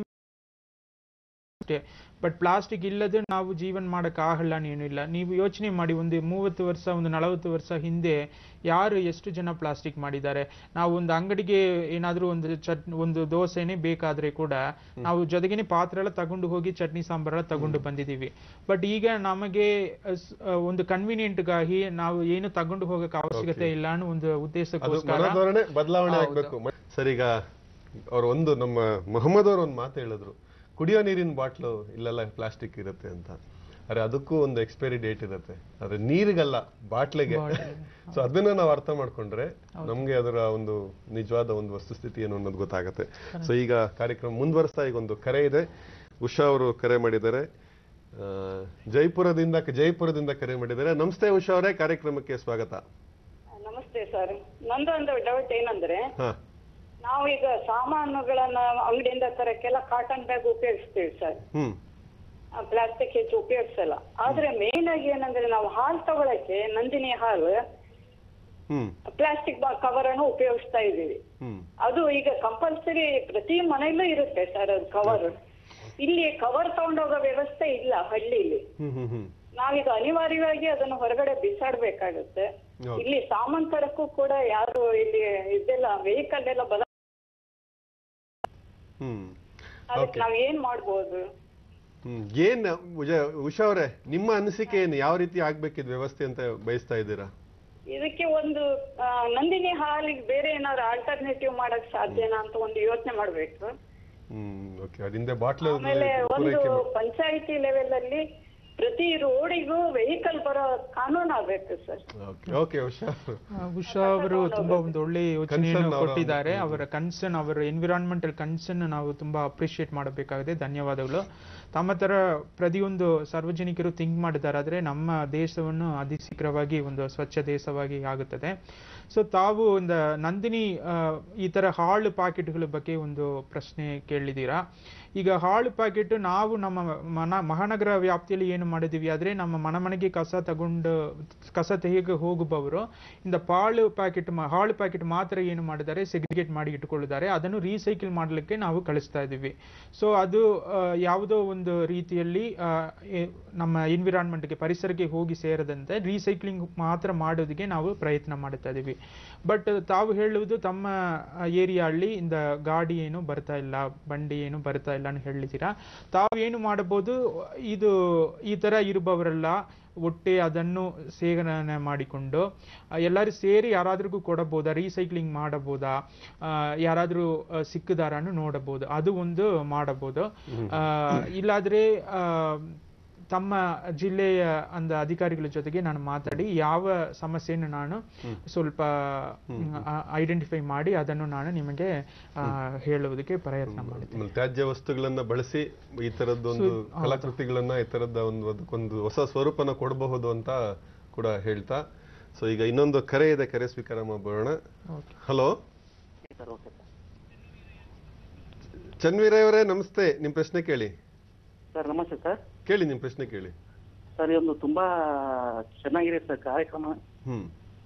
ಅಷ್ಟೇ ಬಟ್ ಪ್ಲಾಸ್ಟಿಕ್ ಇಲ್ಲದೆ ನಾವು ಜೀವನ ಮಾಡೋಕ್ಕಾಗಲ್ಲ ಏನಿಲ್ಲ ನೀವು ಯೋಚನೆ ಮಾಡಿ ಒಂದು ಮೂವತ್ತು ವರ್ಷ ಒಂದು ನಲವತ್ತು ವರ್ಷ ಹಿಂದೆ ಯಾರು ಎಷ್ಟು ಜನ ಪ್ಲಾಸ್ಟಿಕ್ ಮಾಡಿದ್ದಾರೆ ನಾವು ಒಂದು ಅಂಗಡಿಗೆ ಏನಾದರೂ ಒಂದು ಚಟ್ ಒಂದು ದೋಸೆನೇ ಬೇಕಾದ್ರೆ ಕೂಡ ನಾವು ಜೊತೆಗೇನೆ ಪಾತ್ರೆ ಎಲ್ಲ ತಗೊಂಡು ಹೋಗಿ ಚಟ್ನಿ ಸಾಂಬಾರೆಲ್ಲ ತಗೊಂಡು ಬಂದಿದ್ದೀವಿ ಬಟ್ ಈಗ ನಮಗೆ ಅಹ್, ಸ್- ಅಹ್, ಒಂದು ಕನ್ವೀನಿಯಂಟ್ಗಾಗಿ ನಾವು ಏನು ತಗೊಂಡು ಹೋಗಕ್ಕೆ ಅವಶ್ಯಕತೆ ಇಲ್ಲ ಅನ್ನೋ ಒಂದು ಅದು ಉದ್ದೇಶಕ್ಕೋಸ್ಕರ ಮನೋಧೋರಣೆ ಬದಲಾವಣೆ ಹೌದು. ಆಗ್ಬೇಕು ಸರ್ ಈಗ ಅವ್ರು ಒಂದು ನಮ್ಮ ಮೊಹಮ್ಮದ್ ಅವ್ರು ಒಂದು ಮಾತು ಹೇಳಿದ್ರು ಕುಡಿಯೋ ನೀರಿನ ಬಾಟ್ಲು ಇಲ್ಲೆಲ್ಲ ಪ್ಲಾಸ್ಟಿಕ್ ಇರುತ್ತೆ ಅಂತ ಅರೆ ಅದಕ್ಕೂ ಒಂದು ಎಕ್ಸ್ಪೈರಿ ಡೇಟ್ ಇರುತ್ತೆ ಆದ್ರೆ ನೀರಿಗಲ್ಲ ಬಾಟ್ಲಿಗೆ ಸೊ ಅದನ್ನ ನಾವು ಅರ್ಥ ಮಾಡ್ಕೊಂಡ್ರೆ ನಮ್ಗೆ ಅದರ ಒಂದು ನಿಜವಾದ ಒಂದು ವಸ್ತುಸ್ಥಿತಿ ಏನು ಅನ್ನೋದು ಗೊತ್ತಾಗತ್ತೆ ಸೊ ಈಗ ಕಾರ್ಯಕ್ರಮ ಮುಂದುವರಿಸ್ತಾ ಈಗ ಒಂದು ಕರೆ ಇದೆ ಉಷಾ ಅವರು ಕರೆ ಮಾಡಿದ್ದಾರೆ ಆ, ಜೈಪುರದಿಂದ ಜೈಪುರದಿಂದ ಕರೆ ಮಾಡಿದ್ದಾರೆ ನಮಸ್ತೆ ಉಷಾ ಅವರೇ ಕಾರ್ಯಕ್ರಮಕ್ಕೆ ಸ್ವಾಗತ ನಮಸ್ತೆ ಸರ್ ನಂದು ಒಂದು ಡೌಟ್ ಏನಂದ್ರೆ ಹಾ ನಾವು ಈಗ ಸಾಮಾನುಗಳನ್ನ ಅಂಗಡಿಯಿಂದ ತರಕ್ಕೆಲ್ಲ ಕಾಟನ್ ಬ್ಯಾಗ್ ಉಪಯೋಗಿಸ್ತೀವಿ ಸರ್ ಹ್ಮ್ ಪ್ಲಾಸ್ಟಿಕ್ ಹೆಚ್ಚು ಉಪಯೋಗಿಸಲ್ಲ ಆದ್ರೆ ಮೇನ್ ಆಗಿ ಏನಂದ್ರೆ ನಾವು ಹಾಲು ತಗೊಳಕ್ಕೆ ನಂದಿನಿ ಹಾಲು ಹ್ಮ್ ಪ್ಲಾಸ್ಟಿಕ್ ಕವರ್ ಅನ್ನು ಉಪಯೋಗಿಸ್ತಾ ಇದೀವಿ ಹ್ಮ್ ಅದು ಈಗ ಕಂಪಲ್ಸರಿ ಪ್ರತಿ ಮನೆಯಲ್ಲೂ ಇರುತ್ತೆ ಸರ್ ಅದು ಕವರ್ ಇಲ್ಲಿ ಕವರ್ ತಗೊಂಡೋಗೋ ವ್ಯವಸ್ಥೆ ಇಲ್ಲ ಹಳ್ಳಿಲಿ ಹ್ಮ್ ಹ್ಮ್ ಹ್ಮ್ ನಾವೀಗ ಅನಿವಾರ್ಯವಾಗಿ ಅದನ್ನು ಹೊರಗಡೆ ಬಿಸಾಡ್ಬೇಕಾಗುತ್ತೆ ಹೌದು. ಇಲ್ಲಿ ಸಾಮಾನ್ ತರಕ್ಕೂ ಕೂಡ ಯಾರು ಇಲ್ಲಿ ಇದೆಲ್ಲ ವೆಹಿಕಲ್ ಎಲ್ಲ ಬದ ಹ್ಮ್ ಅದಕ್ಕೆ Okay. ನಾವ್ ಏನ್ ಮಾಡ್ಬೋದು ಹ್ಮ್ ಏನ್ ಉಜ- ಉಷಾ ಅವರೇ ನಿಮ್ಮ ಅನಿಸಿಕೆ ಏನು ಯಾವ ರೀತಿ ಆಗ್ಬೇಕಿದ್ ವ್ಯವಸ್ಥೆ ಅಂತ ಬಯಸ್ತಾ ಇದ್ದೀರಾ ಇದಕ್ಕೆ ಒಂದು ಆ, ನಂದಿನಿ ಹಾಲಿಗೆ ಬೇರೆ ಏನಾದ್ರು ಆಲ್ಟರ್ನೇಟಿವ್ ಮಾಡಕ್ ಸಾಧ್ಯನಾ ಅಂತ ಒಂದು ಯೋಚನೆ ಮಾಡ್ಬೇಕು ಹ್ಮ್ ಓಕೆ ಅದಿಂದೆ ಬಾಟ್ಲ್ ಆಮೇಲೆ ಒಂದು ಪೂರೈಕೆ ಮಾ- ಪಂಚಾಯತಿ ಲೆವೆಲ್ ಅಲ್ಲಿ ಪ್ರತಿ ರೋಡಿಗೂ ವೆಹಿಕಲ್ ಬರೋ ಕಾನೂನು ಆಗ್ಬೇಕು ಸರ್ ಓಕೆ ಓಕೆ ಉಷಾ ಅವ್ರು. ಆ, ಉಷಾ ಅವರು ತುಂಬಾ ಒಂದು ಒಳ್ಳೆ ಯೋಚನೆಯನ್ನು Concern ಅವರ ಕೊಟ್ಟಿದ್ದಾರೆ ಒಂದು- ಅವರ ಕನ್ಸರ್ನ್ ಅವರ ಎನ್ವಿರಾನ್ಮೆಂಟಲ್ ಕನ್ಸರ್ನ್ ನಾವು ತುಂಬಾ ಅಪ್ರಿಶಿಯೇಟ್ ಮಾಡಬೇಕಾಗಿದೆ ಧನ್ಯವಾದಗಳು ತಮ್ಮ ತರ ಪ್ರತಿಯೊಂದು ಸಾರ್ವಜನಿಕರು ಥಿಂಕ್ ಮಾಡಿದಾರಾದ್ರೆ ನಮ್ಮ ದೇಶವನ್ನು ಅತಿ ಶೀಘ್ರವಾಗಿ ಒಂದು ಸ್ವಚ್ಛ ದೇಶವಾಗಿ ಆಗುತ್ತದೆ ಸೊ ತಾವು ಒಂದು ನಂದಿನಿ ಆ, ಈ ತರ ಹಾಳು ಪ್ಯಾಕೆಟ್ಗಳ ಬಗ್ಗೆ ಒಂದು ಪ್ರಶ್ನೆ ಕೇಳಿದ್ದೀರಾ ಈಗ ಹಾಳು ಪ್ಯಾಕೆಟ್ ನಾವು ನಮ್ಮ ಮನ ಮಹಾನಗರ ವ್ಯಾಪ್ತಿಯಲ್ಲಿ ಏನು ಮಾಡಿದೀವಿ ಆದ್ರೆ ನಮ್ಮ ಮನ ಮನೆಗೆ ಕಸ ತಗೊಂಡು ಕಸ ತೆಗೆಗೆ ಹೋಗುವವರು ಇಂದ ಪಾಳು ಪ್ಯಾಕೆಟ್ ಹಾಳು ಪ್ಯಾಕೆಟ್ ಮಾತ್ರ ಏನು ಮಾಡಿದ್ದಾರೆ ಸೆಗ್ರಿಗೇಟ್ ಮಾಡಿ ಇಟ್ಟುಕೊಳ್ಳಿದ್ದಾರೆ ಅದನ್ನು ರೀಸೈಕಲ್ ಮಾಡಲಿಕ್ಕೆ ನಾವು ಕಳಿಸ್ತಾ ಇದ್ದೀವಿ ಸೊ ಅದು ಆ, ಯಾವುದೋ ಒಂದು ರೀತಿಯಲ್ಲಿ ಆ, ಎ- ನಮ್ಮ ಎನ್ವಿರಾನ್ಮೆಂಟ್ಗೆ ಪರಿಸರಕ್ಕೆ ಹೋಗಿ ಸೇರದಂತೆ ರೀಸೈಕ್ಲಿಂಗ್ ಮಾತ್ರ ಮಾಡೋದಕ್ಕೆ ನಾವು ಪ್ರಯತ್ನ ಮಾಡ್ತಾ ಇದ್ದೀವಿ ಬಟ್ ತಾವು ಹೇಳುವುದು ತಮ್ಮ ಏರಿಯಾ ಅಲ್ಲಿ ಇಂದ ಗಾಡಿ ಏನು ಬರ್ತಾ ಇಲ್ಲ ಬಂಡಿ ಏನು ಬರ್ತಾ ಇಲ್ಲ ಅಂತ ಹೇಳಿದ್ದೀರಾ ತಾವು ಏನು ಮಾಡಬಹುದು ಇದು ಈ ತರ ಇರುವವರೆಲ್ಲ ಒಟ್ಟೆ ಅದನ್ನು ಸೇವನೆ ಮಾಡಿಕೊಂಡು ಆ, ಎಲ್ಲರೂ ಸೇರಿ ಯಾರಾದ್ರಿಗೂ ಕೊಡಬಹುದಾ ರೀಸೈಕ್ಲಿಂಗ್ ಮಾಡಬಹುದಾ ಆ, ಯಾರಾದ್ರೂ ಆ, ಸಿಕ್ಕಿದಾರನ್ನು ನೋಡಬಹುದು ಅದು ಒಂದು ಮಾಡಬಹುದು ಆ, ಇಲ್ಲಾದ್ರೆ ಆ, ತಮ್ಮ ಜಿಲ್ಲೆಯ ಅಂದ ಅಧಿಕಾರಿಗಳ ಜೊತೆಗೆ ನಾನು ಮಾತಾಡಿ ಯಾವ ಸಮಸ್ಯೆಯನ್ನು ನಾನು ಸ್ವಲ್ಪ ಐಡೆಂಟಿಫೈ ಮಾಡಿ ಅದನ್ನು ನಾನು ನಿಮಗೆ ಆ, ಹೇಳುವುದಕ್ಕೆ ಪ್ರಯತ್ನ ಮಾಡಿದ್ದೆ ಆಮೇಲೆ ತ್ಯಾಜ್ಯ ವಸ್ತುಗಳನ್ನ ಬಳಸಿ ಈ ತರದ್ದೊಂದು ಕಲಾಕೃತಿಗಳನ್ನ ಈ ತರದ ಒಂದು ಅದಕ್ಕೊಂದು ಹೊಸ ಸ್ವರೂಪನ ಕೊಡಬಹುದು ಅಂತ ಕೂಡ ಹೇಳ್ತಾ ಸೊ ಈಗ ಇನ್ನೊಂದು ಕರೆ ಇದೆ ಕರೆ ಸ್ವೀಕಾರ ಮಾಡೋಣ Okay. ಹಲೋ ಚನ್ವೀರಯ್ಯ ಅವರೇ ನಮಸ್ತೆ ನಿಮ್ ಪ್ರಶ್ನೆ ಕೇಳಿ ಸರ್ ನಮಸ್ತೆ ಸರ್ ಕೇಳಿ ನಿಮ್ ಪ್ರಶ್ನೆ ಕೇಳಿ ಸರ್ ಇದೊಂದು ತುಂಬಾ ಚೆನ್ನಾಗಿದೆ ಸರ್ ಕಾರ್ಯಕ್ರಮ ಹ್ಮ್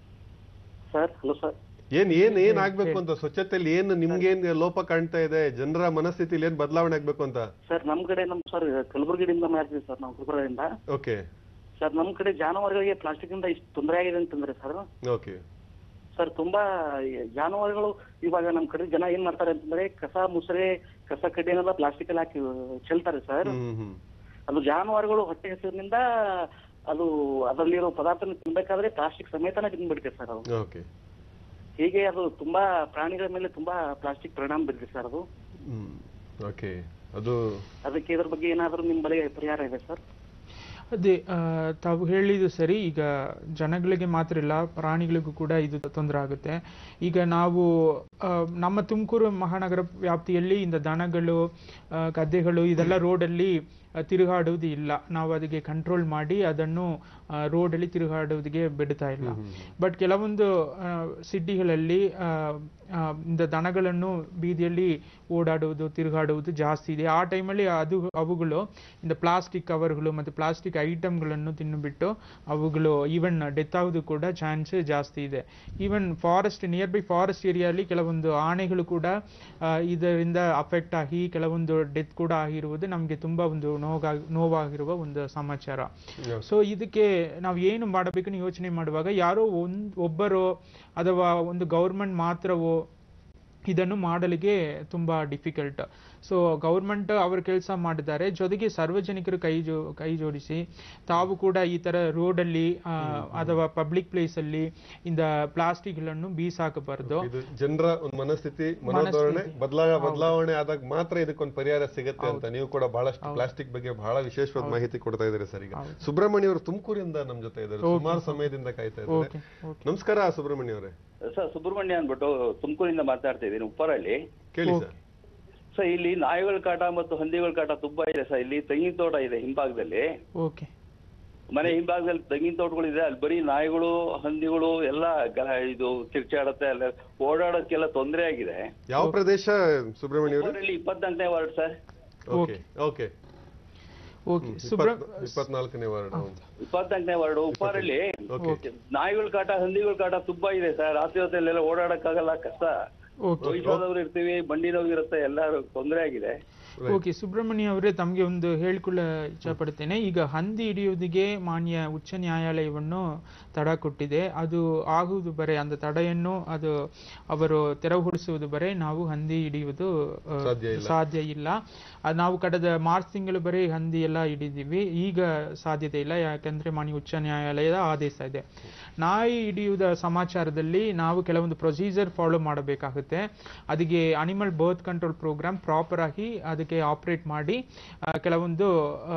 ಸರ್ ಹಲೋ ಸರ್ ಏನ್ ಏನ್ ಏನ್ ಆಗ್ಬೇಕು ಅಂತ ಸ್ವಚ್ಛತೆಯಲ್ಲಿ ಏನ್ ನಿಮ್ಗೇನ್ ಲೋಪ ಕಾಣ್ತಾ ಇದೆ ಜನರ ಮನಸ್ಥಿತಿಲಿ ಏನ್ ಬದಲಾವಣೆ ಆಗ್ಬೇಕು ಅಂತ ಸರ್ ನಮ್ ಕಡೆ ನಮ್ ಸರ್ ಕಲಬುರಗಿಯಿಂದ ಮಾಡ್ತೀವಿ ಸರ್ ನಾವು ಗುಲ್ಬರ್ಗದಿಂದ ಓಕೆ ಸರ್ ನಮ್ ಕಡೆ ಜಾನುವಾರುಗಳಿಗೆ ಪ್ಲಾಸ್ಟಿಕ್ ಇಂದ ಇಷ್ಟು ತೊಂದರೆ ಆಗಿದೆ ಅಂತಂದ್ರೆ ಸರ್ ಓಕೆ ಸರ್ ತುಂಬಾ ಜಾನುವಾರುಗಳು ಇವಾಗ ನಮ್ ಕಡೆ ಜನ ಏನ್ ಮಾಡ್ತಾರೆ ಅಂತಂದ್ರೆ ಕಸ ಮುಸರೆ ಕಸ ಕಡ್ಡಿನೆಲ್ಲ ಪ್ಲಾಸ್ಟಿಕ್ ಅಲ್ಲಿ ಹಾಕಿ ಚೆಲ್ತಾರೆ ಸರ್ ಹ್ಮ್ ಹ್ಮ್ ಅದು ಜಾನುವಾರುಗಳು ಹೊಟ್ಟೆ ಹೆಸರಿನಿಂದ ಅದು ಅದರಲ್ಲಿರೋ ಪದಾರ್ಥನ ತಿನ್ಬೇಕಾದ್ರೆ ಪ್ಲಾಸ್ಟಿಕ್ ಸಮೇತನ ತಿನ್ಬಿಡುತ್ತೆ ಸರ್ ಅದು ಓಕೆ ಹೀಗೆ ಅದು ತುಂಬಾ ಪ್ರಾಣಿಗಳ ಮೇಲೆ ತುಂಬಾ ಪ್ಲಾಸ್ಟಿಕ್ ಪರಿಣಾಮ ಬೀರಿದೆ ಸರ್ ಅದು ಹ್ಮ್ ಓಕೆ ಅದು ಅದಕ್ಕೆ ಇದ್ರ ಬಗ್ಗೆ ಏನಾದರೂ ನಿಮ್ ಬಳಿ ಪರಿಹಾರ ಇದೆ ಸರ್ ಅದೇ ಆ, ತಾವು ಹೇಳಿದ್ದು ಸರಿ ಈಗ ಜನಗಳಿಗೆ ಮಾತ್ರ ಇಲ್ಲ ಪ್ರಾಣಿಗಳಿಗೂ ಕೂಡ ಇದು ತೊಂದರೆ ಆಗುತ್ತೆ ಈಗ ನಾವು ಆ, ನಮ್ಮ ತುಮಕೂರು ಮಹಾನಗರ ವ್ಯಾಪ್ತಿಯಲ್ಲಿ ಇಂದ ದನಗಳು ಆ, ಗದ್ದೆಗಳು ಇದೆಲ್ಲ ರೋಡಲ್ಲಿ ಆ, ತಿರುಗಾಡುವುದು ಇಲ್ಲ ನಾವು ಅದಕ್ಕೆ ಕಂಟ್ರೋಲ್ ಮಾಡಿ ಅದನ್ನು ರೋಡಲ್ಲಿ ತಿರುಗಾಡುವುದಕ್ಕೆ ಬಿಡ್ತಾ ಇಲ್ಲ ಬಟ್ ಕೆಲವೊಂದು ಸಿಟಿಗಳಲ್ಲಿ ಇಂದ ದನಗಳನ್ನು ಬೀದಿಯಲ್ಲಿ ಓಡಾಡುವುದು ತಿರುಗಾಡುವುದು ಜಾಸ್ತಿ ಇದೆ ಆ ಟೈಮಲ್ಲಿ ಅದು ಅವುಗಳು ಇಂದ ಪ್ಲಾಸ್ಟಿಕ್ ಕವರ್ಗಳು ಮತ್ತು ಪ್ಲಾಸ್ಟಿಕ್ ಐಟಮ್ಗಳನ್ನು ತಿನ್ನುಬಿಟ್ಟು ಅವುಗಳು ಈವನ್ ಡೆತ್ ಆಗೋದು ಕೂಡ ಚಾನ್ಸ್ ಜಾಸ್ತಿ ಇದೆ even forest near by forest ಏರಿಯಾದಲ್ಲಿ ಕೆಲವೊಂದು ಆನೆಗಳು ಕೂಡ ಆ, ಇದರಿಂದ ಅಫೆಕ್ಟ್ ಆಗಿ ಕೆಲವೊಂದು ಡೆತ್ ಕೂಡ ಆಗಿರುವುದು ನಮಗೆ ತುಂಬಾ ಒಂದು ನೋವಾಗ ನೋವಾಗಿರುವ ಒಂದು ಸಮಾಚಾರ ಸೊ ಇದಕ್ಕೆ ನಾವು ಏನು ಮಾಡಬೇಕನ್ನು ಯೋಚನೆ ಮಾಡುವಾಗ ಯಾರೋ ಒಂದ್ ಒಬ್ಬರೋ ಅಥವಾ ಒಂದು ಗೌರ್ಮೆಂಟ್ ಮಾತ್ರವೋ ಇದನ್ನು ಮಾಡಲಿಕ್ಕೆ ತುಂಬಾ ಡಿಫಿಕಲ್ಟ್ ಸೊ ಗೌರ್ಮೆಂಟ್ ಅವರ ಕೆಲಸ ಮಾಡಿದ್ದಾರೆ ಜೊತೆಗೆ ಸಾರ್ವಜನಿಕರು ಕೈ ಜೋ ಕೈ ಜೋಡಿಸಿ ತಾವು ಕೂಡ ಈ ತರ ರೋಡಲ್ಲಿ ಅಥವಾ ಪಬ್ಲಿಕ್ ಪ್ಲೇಸ್ ಅಲ್ಲಿ ಇಂದ ಪ್ಲಾಸ್ಟಿಕ್ಗಳನ್ನು ಬೀಸಾಕಬಾರ್ದು ಇದು ಜನರ ಒಂದು ಮನಸ್ಥಿತಿ ಮನೋಧೋರಣೆ ಬದಲಾಗ ಬದಲಾವಣೆ ಆದಾಗ ಮಾತ್ರ ಇದಕ್ಕೊಂದು ಪರಿಹಾರ ಸಿಗುತ್ತೆ ಅಂತ ನೀವು ಕೂಡ ಬಹಳಷ್ಟು ಪ್ಲಾಸ್ಟಿಕ್ ಬಗ್ಗೆ ಬಹಳ ವಿಶೇಷವಾದ ಮಾಹಿತಿ ಕೊಡ್ತಾ ಇದ್ದಾರೆ ಸರ್ ಈಗ ಸುಬ್ರಹ್ಮಣ್ಯ ಅವರು ತುಮಕೂರಿಂದ ನಮ್ ಜೊತೆ ಇದ್ದಾರೆ ಸುಮಾರು ಸಮಯದಿಂದ ಕಾಯ್ತಾ ಇದ್ದಾರೆ ಓಕೆ ಓಕೆ ನಮಸ್ಕಾರ ಸುಬ್ರಹ್ಮಣ್ಯ ಅವರೇ ಸರ್ ಸುಬ್ರಹ್ಮಣ್ಯ ಅಂದ್ಬಿಟ್ಟು ತುಮಕೂರಿಂದ ಮಾತಾಡ್ತಾ ಇದ್ದೀನಿ ಉಪ್ಪರಲ್ಲಿ ಕೇಳಿ ಸರ್ ಸರ್ ಇಲ್ಲಿ ನಾಯಿಗಳ ಕಾಟ ಮತ್ತು ಹಂದಿಗಳ ಕಾಟ ತುಂಬಾ ಇದೆ ಸರ್ ಇಲ್ಲಿ ತೆಂಗಿನ ತೋಟ ಇದೆ ಹಿಂಭಾಗದಲ್ಲಿ ಓಕೆ ಮನೆ ಹಿಂಭಾಗದಲ್ಲಿ ತೆಂಗಿನ ತೋಟಗಳಿದೆ ಅಲ್ಲಿ ಬರೀ ನಾಯಿಗಳು ಹಂದಿಗಳು ಎಲ್ಲ ಗ- ಇದು ಕಿರ್ಚಾಡತ್ತೆ ಅಲ್ಲ ಓಡಾಡೋಕ್ಕೆಲ್ಲ ತೊಂದರೆ ಆಗಿದೆ ಯಾವ ಪ್ರದೇಶ ಸುಬ್ರಹ್ಮಣ್ಯ ಅವರೇ ಊರಲ್ಲಿ ಇಪ್ಪತ್ನಾಲ್ಕನೇ ward sir okay okay okay ಸುಬ್ರ ಇಪ್ಪತ್ನಾಲ್ಕನೇ ವಾರ್ಡ್ ಇಪ್ಪತ್ನಾಲ್ಕನೇ ವಾರ್ಡ್ ಉಪ್ಪಾರಲ್ಲಿ ಓಕೆ ನಾಯಿಗಳ ಕಾಟ ಹಂದಿಗಳ ಕಾಟ ತುಂಬಾ ಇದೆ ಸರ್ ರಾತ್ರಿ ಹೊತ್ತಲ್ಲೆಲ್ಲ ಓಡಾಡಕ್ಕಾಗಲ್ಲ ಕಷ್ಟ ಓಕೆ ವಯಸ್ಸಾದವ್ರು ಇರ್ತೀವಿ ಬಂಡಿ ನೋವು ಇರುತ್ತೆ ಎಲ್ಲರೂ ತೊಂದರೆ ಆಗಿದೆ ಓಕೆ ಸುಬ್ರಹ್ಮಣ್ಯ ಅವರೇ ತಮಗೆ ಒಂದು ಹೇಳಿಕೊಳ್ಳ ಇಚ್ಛಪಡುತ್ತೇನೆ ಈಗ ಹಂದಿ ಹಿಡಿಯುವುದಿಗೆ ಮಾನ್ಯ ಉಚ್ಚ ನ್ಯಾಯಾಲಯವನ್ನು ತಡ ಕೊಟ್ಟಿದೆ ಅದು ಆಗುವುದು ಬರೆ அந்த ತಡೆಯನ್ನು ಅದು ಅವರು ತೆರವುಗೊಳಿಸುವುದು ಬರೆ ನಾವು ಹಂದಿ ಹಿಡಿಯುವುದು ಆ, ಸಾಧ್ಯ ಇಲ್ಲ. ಸಾಧ್ಯ ಇಲ್ಲ ಅದು ನಾವು ಕಳೆದ ಮಾರ್ಚ್ ತಿಂಗಳು ಬರೀ ಹಂದಿ ಎಲ್ಲ ಹಿಡಿದಿವಿ ಈಗ ಸಾಧ್ಯತೆ ಇಲ್ಲ ಯಾಕಂದ್ರೆ ಮಾನ್ಯ ಉಚ್ಚ ನ್ಯಾಯಾಲಯದ ಆದೇಶ ಇದೆ ನಾಯಿ ಹಿಡಿಯುವುದ ಸಮಾಚಾರದಲ್ಲಿ ನಾವು ಕೆಲವೊಂದು ಪ್ರೊಸೀಜರ್ ಫಾಲೋ ಮಾಡಬೇಕಾಗುತ್ತೆ ಅದಕ್ಕೆ animal birth control program proper ಆಗಿ ಅದಕ್ಕೆ ಆಪರೇಟ್ ಮಾಡಿ ಆ, ಕೆಲವೊಂದು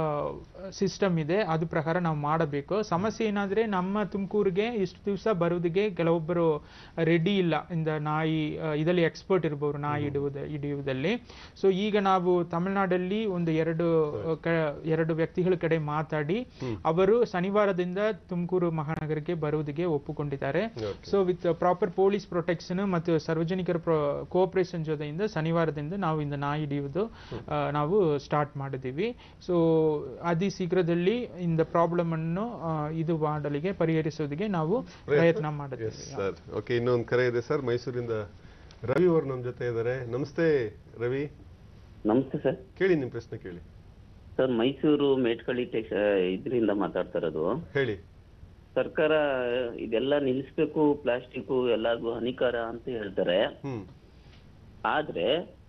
ಸಿಸ್ಟಮ್ ಇದೆ ಅದು ಪ್ರಕಾರ ನಾವು ಮಾಡಬೇಕು ಸಮಸ್ಯೆ ಏನಾದ್ರೆ ನಮ್ಮ ತುಮಕೂರಿಗೆ ಇಷ್ಟು ದಿವಸ ಬರೋದಿಗೆ ಕೆಲವೊಬ್ಬರು ರೆಡಿ ಇಲ್ಲ ಇಂದ ನಾಯಿ ಆ, ಇದರಲ್ಲಿ ಎಕ್ಸ್ಪರ್ಟ್ ಇರ್ಬೋದು ನಾಯಿ ಹಿಡಿಯುವುದ ಹಿಡಿಯುವುದಲ್ಲಿ ಸೊ ಈಗ ನಾವು ತಮಿಳುನಾಡಲ್ಲಿ ಒಂದು ಎರಡು ಆ, ಕ- ಎರಡು ವ್ಯಕ್ತಿಗಳ ಕಡೆ ಮಾತಾಡಿ ಅವರು ಶನಿವಾರದಿಂದ ತುಮಕೂರು ಮಹಾನಗರಕ್ಕೆ ಬರುವುದಕ್ಕೆ ಒಪ್ಪಿಕೊಂಡಿದ್ದಾರೆ so with proper police protection ಮತ್ತು ಸಾರ್ವಜನಿಕರ ಕೋಆಪರೇಷನ್ ಜೊತೆಯಿಂದ ಶನಿವಾರದಿಂದ ನಾವು ಇಂದ ನಾಯಿ ಹಿಡಿಯುವುದು ಆ, ನಾವು ಸ್ಟಾರ್ಟ್ ಮಾಡಿದ್ದೀವಿ ಸೊ ಅತಿ ಶೀಘ್ರದಲ್ಲಿ ಇಂದ ಪ್ರಾಬ್ಲಮ್ ಅನ್ನು ಆ, ಇದು ಮಾಡಲಿಕ್ಕೆ ಪರಿಹರಿಸೋದಕ್ಕೆ ನಾವು ಪ್ರಯತ್ನ ಮಾಡಿದ್ದೀವಿ ಎಸ್ ಸರ್ ಓಕೆ ಇನ್ನೊಂದು ಕರೆ ಇದೆ ಸರ್ ಮೈಸೂರಿಂದ ರವಿ ಅವರು ನಮ್ಮ ಜೊತೆ ಇದ್ದಾರೆ ನಮಸ್ತೆ ರವಿ ನಮಸ್ತೆ ಸರ್ ಕೇಳಿ ನಿಮ್ ಪ್ರಶ್ನೆ ಕೇಳಿ ಸರ್ ಮೈಸೂರು ಮೇಟ್ಕಳ್ಳಿ ಟೆಕ್ಸ್ ಇದರಿಂದ ಮಾತಾಡ್ತಾ ಇರೋದು ಹೇಳಿ ಸರ್ಕಾರ ಇದೆಲ್ಲ ನಿಲ್ಲಿಸ್ಬೇಕು ಪ್ಲಾಸ್ಟಿಕ್ ಎಲ್ಲಾರ್ಗು ಹಾನಿಕಾರ ಅಂತ ಹೇಳ್ತಾರೆ ಹ್ಮ್ ಆದ್ರೆ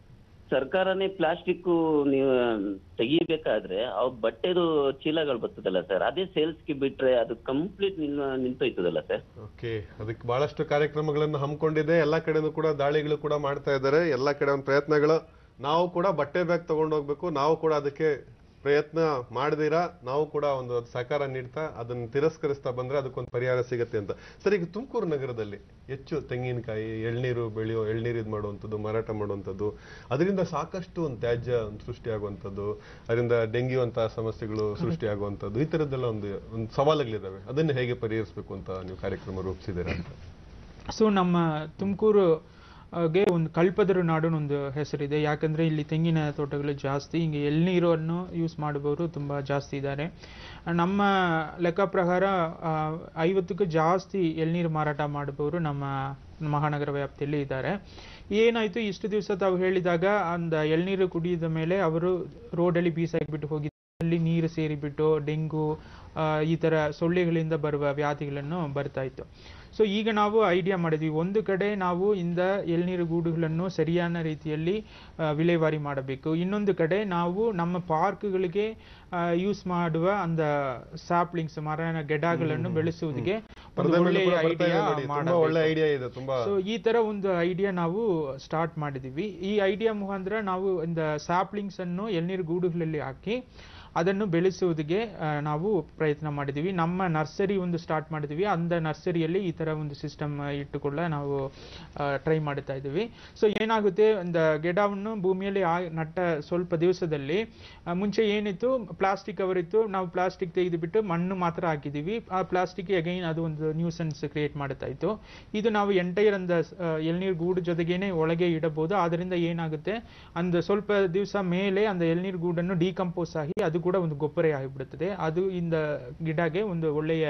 ಸರ್ಕಾರನೇ ಪ್ಲಾಸ್ಟಿಕ್ ನೀವು ತೆಗಿಬೇಕಾದ್ರೆ ಅವ್ ಬಟ್ಟೆದು ಚೀಲಗಳು ಬರ್ತದಲ್ಲ ಸರ್ ಅದೇ ಸೇಲ್ಸ್ಗೆ ಬಿಟ್ರೆ ಅದು ಕಂಪ್ಲೀಟ್ ನಿನ್ನ ನಿಂತೋಯ್ತದಲ್ಲ ಸರ್ ಓಕೆ ಅದಕ್ಕೆ ಬಹಳಷ್ಟು ಕಾರ್ಯಕ್ರಮಗಳನ್ನು ಹಮ್ಮಿಕೊಂಡಿದೆ ಎಲ್ಲಾ ಕಡೆನೂ ಕೂಡ ದಾಳಿಗಳು ಕೂಡ ಮಾಡ್ತಾ ಇದ್ದಾರೆ ಎಲ್ಲಾ ಕಡೆ ಒಂದು ಪ್ರಯತ್ನಗಳು ನಾವು ಕೂಡ ಬಟ್ಟೆ ಬ್ಯಾಗ್ ತಗೊಂಡು ಹೋಗ್ಬೇಕು ನಾವು ಕೂಡ ಅದಕ್ಕೆ ಪ್ರಯತ್ನ ಮಾಡದಿರಾ ನಾವು ಕೂಡ ಒಂದು ಸಹಕಾರ ನೀಡ್ತಾ ಅದನ್ನು ತಿರಸ್ಕರಿಸ್ತಾ ಬಂದ್ರೆ ಅದಕ್ಕೊಂದು ಪರಿಹಾರ ಸಿಗತ್ತೆ ಅಂತ ಸರ್ ಈಗ ತುಮಕೂರು ನಗರದಲ್ಲಿ ಹೆಚ್ಚು ತೆಂಗಿನಕಾಯಿ ಎಳ್ನೀರು ಬೆಳೆಯೋ ಎಳ್ನೀರು ಇದು ಮಾಡುವಂಥದ್ದು ಮಾರಾಟ ಮಾಡುವಂಥದ್ದು ಅದರಿಂದ ಸಾಕಷ್ಟು ಒಂದು ತ್ಯಾಜ್ಯ ಒಂದು ಸೃಷ್ಟಿಯಾಗುವಂಥದ್ದು ಅದರಿಂದ ಡೆಂಗ್ಯೂ ಅಂತ ಸಮಸ್ಯೆಗಳು ಸೃಷ್ಟಿಯಾಗುವಂಥದ್ದು ಈ ಥರದ್ದೆಲ್ಲ ಒಂದು ಒಂದು ಸವಾಲುಗಳಿದಾವೆ ಅದನ್ನು ಹೇಗೆ ಪರಿಹರಿಸಬೇಕು ಅಂತ ನೀವು ಕಾರ್ಯಕ್ರಮ ರೂಪಿಸಿದ್ದೀರಾ ಅಂತ ಸೊ ನಮ್ಮ ತುಮಕೂರು ಗೆ ಒಂದು ಕಲ್ಪದರು ನಾಡು ಒಂದು ಹೆಸರಿದೆ ಯಾಕಂದ್ರೆ ಇಲ್ಲಿ ತೆಂಗಿನ ತೋಟಗಳು ಜಾಸ್ತಿ ಹಿಂಗೆ ಎಳ್ನೀರನ್ನು ಯೂಸ್ ಮಾಡುವವರು ತುಂಬಾ ಜಾಸ್ತಿ ಇದ್ದಾರೆ ನಮ್ಮ ಲೆಕ್ಕ ಪ್ರಕಾರ ಆ, ಐವತ್ತಕ್ಕೂ ಜಾಸ್ತಿ ಎಳ್ನೀರು ಮಾರಾಟ ಮಾಡುವವರು ನಮ್ಮ ಮಹಾನಗರ ವ್ಯಾಪ್ತಿಯಲ್ಲಿ ಇದ್ದಾರೆ ಏನಾಯ್ತು ಇಷ್ಟು ದಿವಸ ತಾವು ಹೇಳಿದಾಗ ಅಂದ ಎಳ್ನೀರು ಕುಡಿದ ಮೇಲೆ ಅವರು ರೋಡಲ್ಲಿ ಬೀಸಾಕಿಬಿಟ್ಟು ಹೋಗಿ ಅಲ್ಲಿ ನೀರು ಸೇರಿಬಿಟ್ಟು ಡೆಂಗು ಆ, ಈ ತರ ಸೊಳ್ಳೆಗಳಿಂದ ಬರುವ ವ್ಯಾಧಿಗಳನ್ನು ಬರ್ತಾ ಇತ್ತು ಸೊ ಈಗ ನಾವು ಐಡಿಯಾ ಮಾಡಿದ್ವಿ ಒಂದು ಕಡೆ ನಾವು ಇಂದ ಎಳ್ನೀರು ಗೂಡುಗಳನ್ನು ಸರಿಯಾದ ರೀತಿಯಲ್ಲಿ ಆ, ವಿಲೇವಾರಿ ಮಾಡಬೇಕು ಇನ್ನೊಂದು ಕಡೆ ನಾವು ನಮ್ಮ ಪಾರ್ಕ್ಗಳಿಗೆ ಯೂಸ್ ಮಾಡುವ ಅಂದ ಸ್ಯಾಪ್ಲಿಂಗ್ಸ್ ಮರನ ಗಿಡಗಳನ್ನು ಬೆಳೆಸುವುದಕ್ಕೆ ಒಂದು ಪರದೆ ಮೇಲೆ ಒಳ್ಳೆಯ ಕೂಡ ಬರ್ತಾ ಇದೆ ಐಡಿಯಾ ನೋಡಿ. ತುಂಬಾ ಒಳ್ಳೆ ಮಾಡಬೇಕು ಐಡಿಯಾ ಇದೆ ತುಂಬಾ ಸೊ ಈ ತರ ಒಂದು ಐಡಿಯಾ ನಾವು ಸ್ಟಾರ್ಟ್ ಮಾಡಿದೀವಿ ಈ ಐಡಿಯಾ ಮುಖಾಂತರ ನಾವು இந்த ಸ್ಯಾಪ್ಲಿಂಗ್ಸ್ ಅನ್ನು ಎಳ್ನೀರು ಗೂಡುಗಳಲ್ಲಿ ಹಾಕಿ ಅದನ್ನು ಬೆಳೆಸುವುದಕ್ಕೆ ಆ, ನಾವು ಪ್ರಯತ್ನ ಮಾಡಿದೀವಿ ನಮ್ಮ ನರ್ಸರಿ ಒಂದು ಸ್ಟಾರ್ಟ್ ಮಾಡಿದೀವಿ ಅಂದ ನರ್ಸರಿಯಲ್ಲಿ ಈ ತರ ಒಂದು ಸಿಸ್ಟಮ್ ಇಟ್ಟುಕೊಳ್ಳ ನಾವು ಟ್ರೈ ಮಾಡ್ತಾ ಇದ್ದೀವಿ ಸೊ ಏನಾಗುತ್ತೆ ಒಂದು ಗಿಡವನ್ನು ಭೂಮಿಯಲ್ಲಿ ಆ- ನಟ್ಟ ಸ್ವಲ್ಪ ದಿವಸದಲ್ಲಿ ಆ, ಮುಂಚೆ ಏನಿತ್ತು ಪ್ಲಾಸ್ಟಿಕ್ ಕವರ್ ಇತ್ತು ನಾವು ಪ್ಲಾಸ್ಟಿಕ್ ತೆಗೆದುಬಿಟ್ಟು ಮಣ್ಣು ಮಾತ್ರ ಹಾಕಿದೀವಿ ಆ ಪ್ಲಾಸ್ಟಿಕ್ ಅಗೈನ್ ಅದು ಒಂದು ನ್ಯೂಸೆನ್ಸ್ ಕ್ರಿಯೇಟ್ ಮಾಡ್ತಾ ಇತ್ತು ಇದು ನಾವು ಎಂಟೈರ್ ಅಂದ ಎಳ್ನೀರು ಗೂಡು ಜೊತೆಗೇನೆ ಒಳಗೆ ಇಡಬಹುದು ಅದರಿಂದ ಏನಾಗುತ್ತೆ ಅಂದ ಸ್ವಲ್ಪ ದಿವಸ ಮೇಲೆ ಅಂದ ಎಳ್ನೀರು ಗೂಡನ್ನು ಡಿಕಂಪೋಸ್ ಆಗಿ ಅದು ಕೂಡ ಒಂದು ಗೊಬ್ಬರ ಆಗಿಬಿಡುತ್ತದೆ ಅದು ಇಂದ ಗಿಡಗೆ ಒಂದು ಒಳ್ಳೆಯ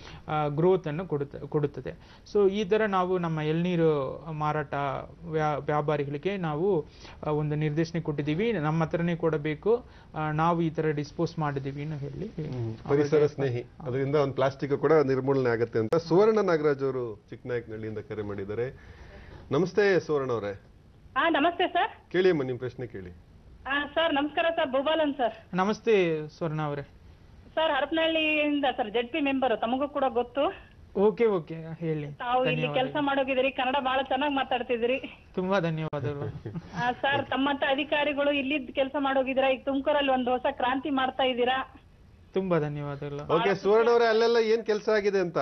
ಗ್ರೋತ್ ಅನ್ನು ಕೊಡುತ್ತೆ ಕೊಡುತ್ತದೆ ಸೊ ಈ ತರ ನಾವು ನಮ್ಮ ಎಳ್ನೀರು ಮಾರಾಟ ವ್ಯಾ- ವ್ಯಾಪಾರಿಗಳಿಗೆ ನಾವು ಆ, ಒಂದು ನಿರ್ದೇಶನ ಕೊಟ್ಟಿದ್ದೀವಿ ನಮ್ಮ ಹತ್ರನೇ ಕೊಡಬೇಕು ಆ, ನಾವು ಈ ತರ ಡಿಸ್ಪೋಸ್ ಮಾಡಿದೀವಿ ಅಂತ ಹೇಳಿ ಪರಿಸರ ಸ್ನೇಹಿ ಅದರಿಂದ ಒಂದು ಪ್ಲಾಸ್ಟಿಕ್ ಕೂಡ ನಿರ್ಮೂಲನೆ ಆಗುತ್ತೆ ಅಂತ ಸುವರ್ಣ ನಾಗರಾಜ್ ಅವರು ಚಿಕ್ಕನಾಯಕನಹಳ್ಳಿಯಿಂದ ಕರೆ ಮಾಡಿದ್ದಾರೆ ನಮಸ್ತೆ ಸುವರ್ಣ ಅವರೇ ಹಾ ನಮಸ್ತೆ ಸರ್ ಕೇಳಿ ಅಮ್ಮ ನಿಮ್ ಪ್ರಶ್ನೆ ಕೇಳಿ ಹಾ ಸರ್ ನಮಸ್ಕಾರ ಸರ್ ಭೂಪಾಲನ್ ಸರ್ ನಮಸ್ತೆ ಸ್ವರ್ಣ ಅವರೇ ಸರ್ ಹರಪನಹಳ್ಳಿಯಿಂದ ಸರ್ ಜೆಡ್ ಪಿ ಮೆಂಬರ್ ತಮಗೂ ಕೂಡ ಗೊತ್ತು ಓಕೆ ಓಕೆ ಹೇಳಿ ತಾವು ಇಲ್ಲಿ ಧನ್ಯವಾದ ಕೆಲಸ ಮಾಡೋಗಿದ್ದೀರಿ ಕನ್ನಡ ಬಹಳ ಚೆನ್ನಾಗಿ ಮಾತಾಡ್ತಿದ್ದೀರಿ ತುಂಬಾ ಧನ್ಯವಾದಗಳು ಆ, ಸರ್ ತಮ್ಮಂತ ಅಧಿಕಾರಿಗಳು ಇಲ್ಲಿದ್ ಕೆಲಸ ಮಾಡೋಗಿದ್ದೀರಾ ಈಗ ತುಮಕೂರಲ್ಲಿ ಒಂದು ಹೊಸ ಕ್ರಾಂತಿ ಮಾಡ್ತಾ ಇದ್ದೀರಾ ತುಂಬಾ ಧನ್ಯವಾದಗಳು ಓಕೆ ಸುವರ್ಣ ಅವರೇ ಅಲ್ಲೆಲ್ಲ ಏನ್ ಕೆಲಸ ಆಗಿದೆ ಅಂತ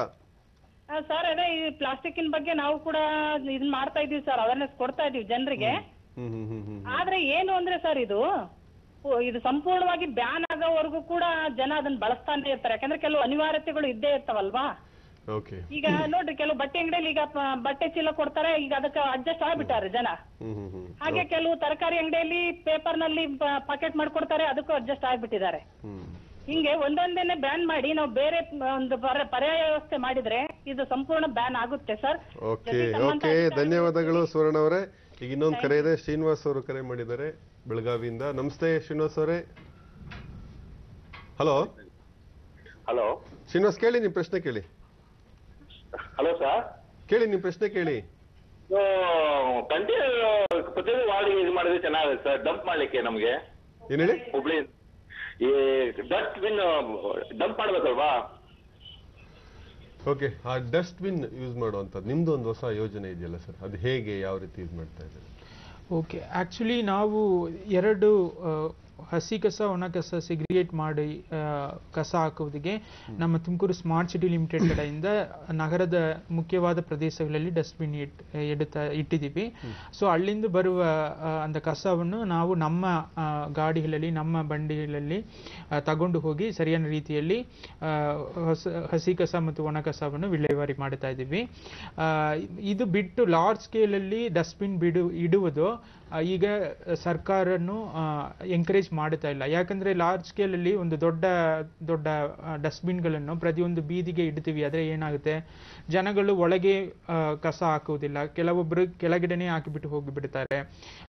ಆ, ಸರ್ ಅದೇ ಈ ಪ್ಲಾಸ್ಟಿಕ್ಕಿನ ಬಗ್ಗೆ ನಾವು ಕೂಡ ಇದನ್ನ ಮಾಡ್ತಾ ಇದೀವಿ ಸರ್ ಅವೇರ್ನೆಸ್ ಕೊಡ್ತಾ ಇದೀವಿ ಜನರಿಗೆ ಹ್ಮ್ ಹ್ಮ್ ಹ್ಮ್ ಹ್ಮ್ ಆದ್ರೆ ಏನು ಅಂದ್ರೆ ಸರ್ ಇದು ಓ, ಇದು ಸಂಪೂರ್ಣವಾಗಿ ಬ್ಯಾನ್ ಆಗೋವರೆಗೂ ಕೂಡ ಜನ ಅದನ್ನ ಬಳಸ್ತಾನೆ ಇರ್ತಾರೆ ಯಾಕಂದ್ರೆ ಕೆಲವು ಅನಿವಾರ್ಯತೆಗಳು ಇದ್ದೇ ಇರ್ತಾವಲ್ವಾ ಓಕೆ ಈಗ ನೋಡ್ರಿ ಕೆಲವು ಬಟ್ಟೆ ಅಂಗಡಿಯಲ್ಲಿ ಈಗ ಪ- ಬಟ್ಟೆ ಚೀಲ ಕೊಡ್ತಾರೆ ಈಗ ಅದಕ್ಕೆ ಅಡ್ಜಸ್ಟ್ ಆಗ್ಬಿಟ್ಟಾರೆ ಜನ ಹ್ಮ್ ಹ್ಮ್ ಹ್ಮ್ ಹಾಗೆ ಕೆಲವು ತರಕಾರಿ ಅಂಗಡಿಯಲ್ಲಿ ಪೇಪರ್ ನಲ್ಲಿ ಪಾಕೆಟ್ ಮಾಡ್ಕೊಡ್ತಾರೆ ಅದಕ್ಕೂ ಅಡ್ಜಸ್ಟ್ ಆಗ್ಬಿಟ್ಟಿದ್ದಾರೆ ಹ್ಮ್ ಹಿಂಗೆ ಒಂದೊಂದೇನೆ ಬ್ಯಾನ್ ಮಾಡಿ ನಾವು ಬೇರೆ ಒಂದು ಪರ- ಪರ್ಯಾಯ ವ್ಯವಸ್ಥೆ ಮಾಡಿದ್ರೆ ಇದು ಸಂಪೂರ್ಣ ಬ್ಯಾನ್ ಆಗುತ್ತೆ ಸರ್ ಓಕೆ ಓಕೆ ಧನ್ಯವಾದಗಳು ಸುವರ್ಣ ಅವರೇ ಈಗ ಇನ್ನೊಂದು ಕರೆ ಇದೆ ಶ್ರೀನಿವಾಸ್ ಅವರು ಕರೆ ಮಾಡಿದ್ದಾರೆ ಬೆಳಗಾವಿಯಿಂದ ನಮಸ್ತೆ ಶ್ರೀನಿವಾಸ್ ಅವರೇ ಹಲೋ ಹಲೋ ಶ್ರೀನಿವಾಸ್ ಕೇಳಿ ನಿಮ್ ಪ್ರಶ್ನೆ ಕೇಳಿ ಹಲೋ ಸರ್ ಕೇಳಿ ನಿಮ್ ಪ್ರಶ್ನೆ ಕೇಳಿ ಕಂಟಿನ್ಯೂ ಪ್ರತಿಯೊಂದು ವಾರ್ಡಿಗೆ ಇದು ಮಾಡಿದ್ರೆ ಚೆನ್ನಾಗುತ್ತೆ ಸರ್ ಡಂಪ್ ಮಾಡ್ಲಿಕ್ಕೆ ನಮಗೆ ಏನ್ ಹೇಳಿ ಹುಬ್ಳಿ ಈ ಡಸ್ಟ್ ಬಿನ್ ಡಂಪ್ ಮಾಡ್ಬೇಕಲ್ವಾ ಓಕೆ ಆ ಡಸ್ಟ್ ಬಿನ್ ಯೂಸ್ ಮಾಡುವಂಥದ್ದು ನಿಮ್ದು ಒಂದು ಹೊಸ ಯೋಜನೆ ಇದೆಯಲ್ಲ ಸರ್ ಅದು ಹೇಗೆ ಯಾವ ರೀತಿ ಯೂಸ್ ಮಾಡ್ತಾ ಇದ್ದಾರೆ ಓಕೆ ಆಕ್ಚುಲಿ ನಾವು ಎರಡು ಆ, ಹಸಿ ಕಸ ಒಣ ಕಸ ಸಿಗ್ರಿಗೇಟ್ ಮಾಡಿ ಆ, ಕಸ ಹಾಕುವುದಕ್ಕೆ ನಮ್ಮ ತುಮಕೂರು ಸ್ಮಾರ್ಟ್ ಸಿಟಿ ಲಿಮಿಟೆಡ್ ಕಡೆಯಿಂದ ನಗರದ ಮುಖ್ಯವಾದ ಪ್ರದೇಶಗಳಲ್ಲಿ ಡಸ್ಟ್ಬಿನ್ ಇಟ್ ಇಡುತ್ತಾ ಇಟ್ಟಿದ್ದೀವಿ ಸೊ ಅಲ್ಲಿಂದ ಬರುವ ಆ, ಅಂದ ಕಸವನ್ನು ನಾವು ನಮ್ಮ ಆ, ಗಾಡಿಗಳಲ್ಲಿ ನಮ್ಮ ಬಂಡಿಗಳಲ್ಲಿ ಆ, ತಗೊಂಡು ಹೋಗಿ ಸರಿಯಾದ ರೀತಿಯಲ್ಲಿ ಆ, ಹೊಸ ಹಸಿ ಕಸ ಮತ್ತು ಒಣ ಕಸವನ್ನು ವಿಲೇವಾರಿ ಮಾಡ್ತಾ ಇದ್ದೀವಿ ಆ, ಇದು ಬಿಟ್ಟು ಲಾರ್ಜ್ ಸ್ಕೇಲಲ್ಲಿ ಡಸ್ಟ್ಬಿನ್ ಬಿಡು ಇಡುವುದು ಆ, ಈಗ ಸರ್ಕಾರನು ಎಂಕರೇಜ್ ಮಾಡ್ತಾ ಇಲ್ಲ ಯಾಕಂದ್ರೆ ಲಾರ್ಜ್ ಸ್ಕೇಲಲ್ಲಿ ಒಂದು ದೊಡ್ಡ ದೊಡ್ಡ ಡಸ್ಟ್ಬಿನ್ಗಳನ್ನು ಪ್ರತಿಯೊಂದು ಬೀದಿಗೆ ಇಡ್ತೀವಿ ಆದರೆ ಏನಾಗುತ್ತೆ ಜನಗಳು ಒಳಗೆ ಆ, ಕಸ ಹಾಕುವುದಿಲ್ಲ ಕೆಲವೊಬ್ಬರು ಕೆಳಗಡೆನೆ ಹಾಕಿಬಿಟ್ಟು ಹೋಗಿಬಿಡ್ತಾರೆ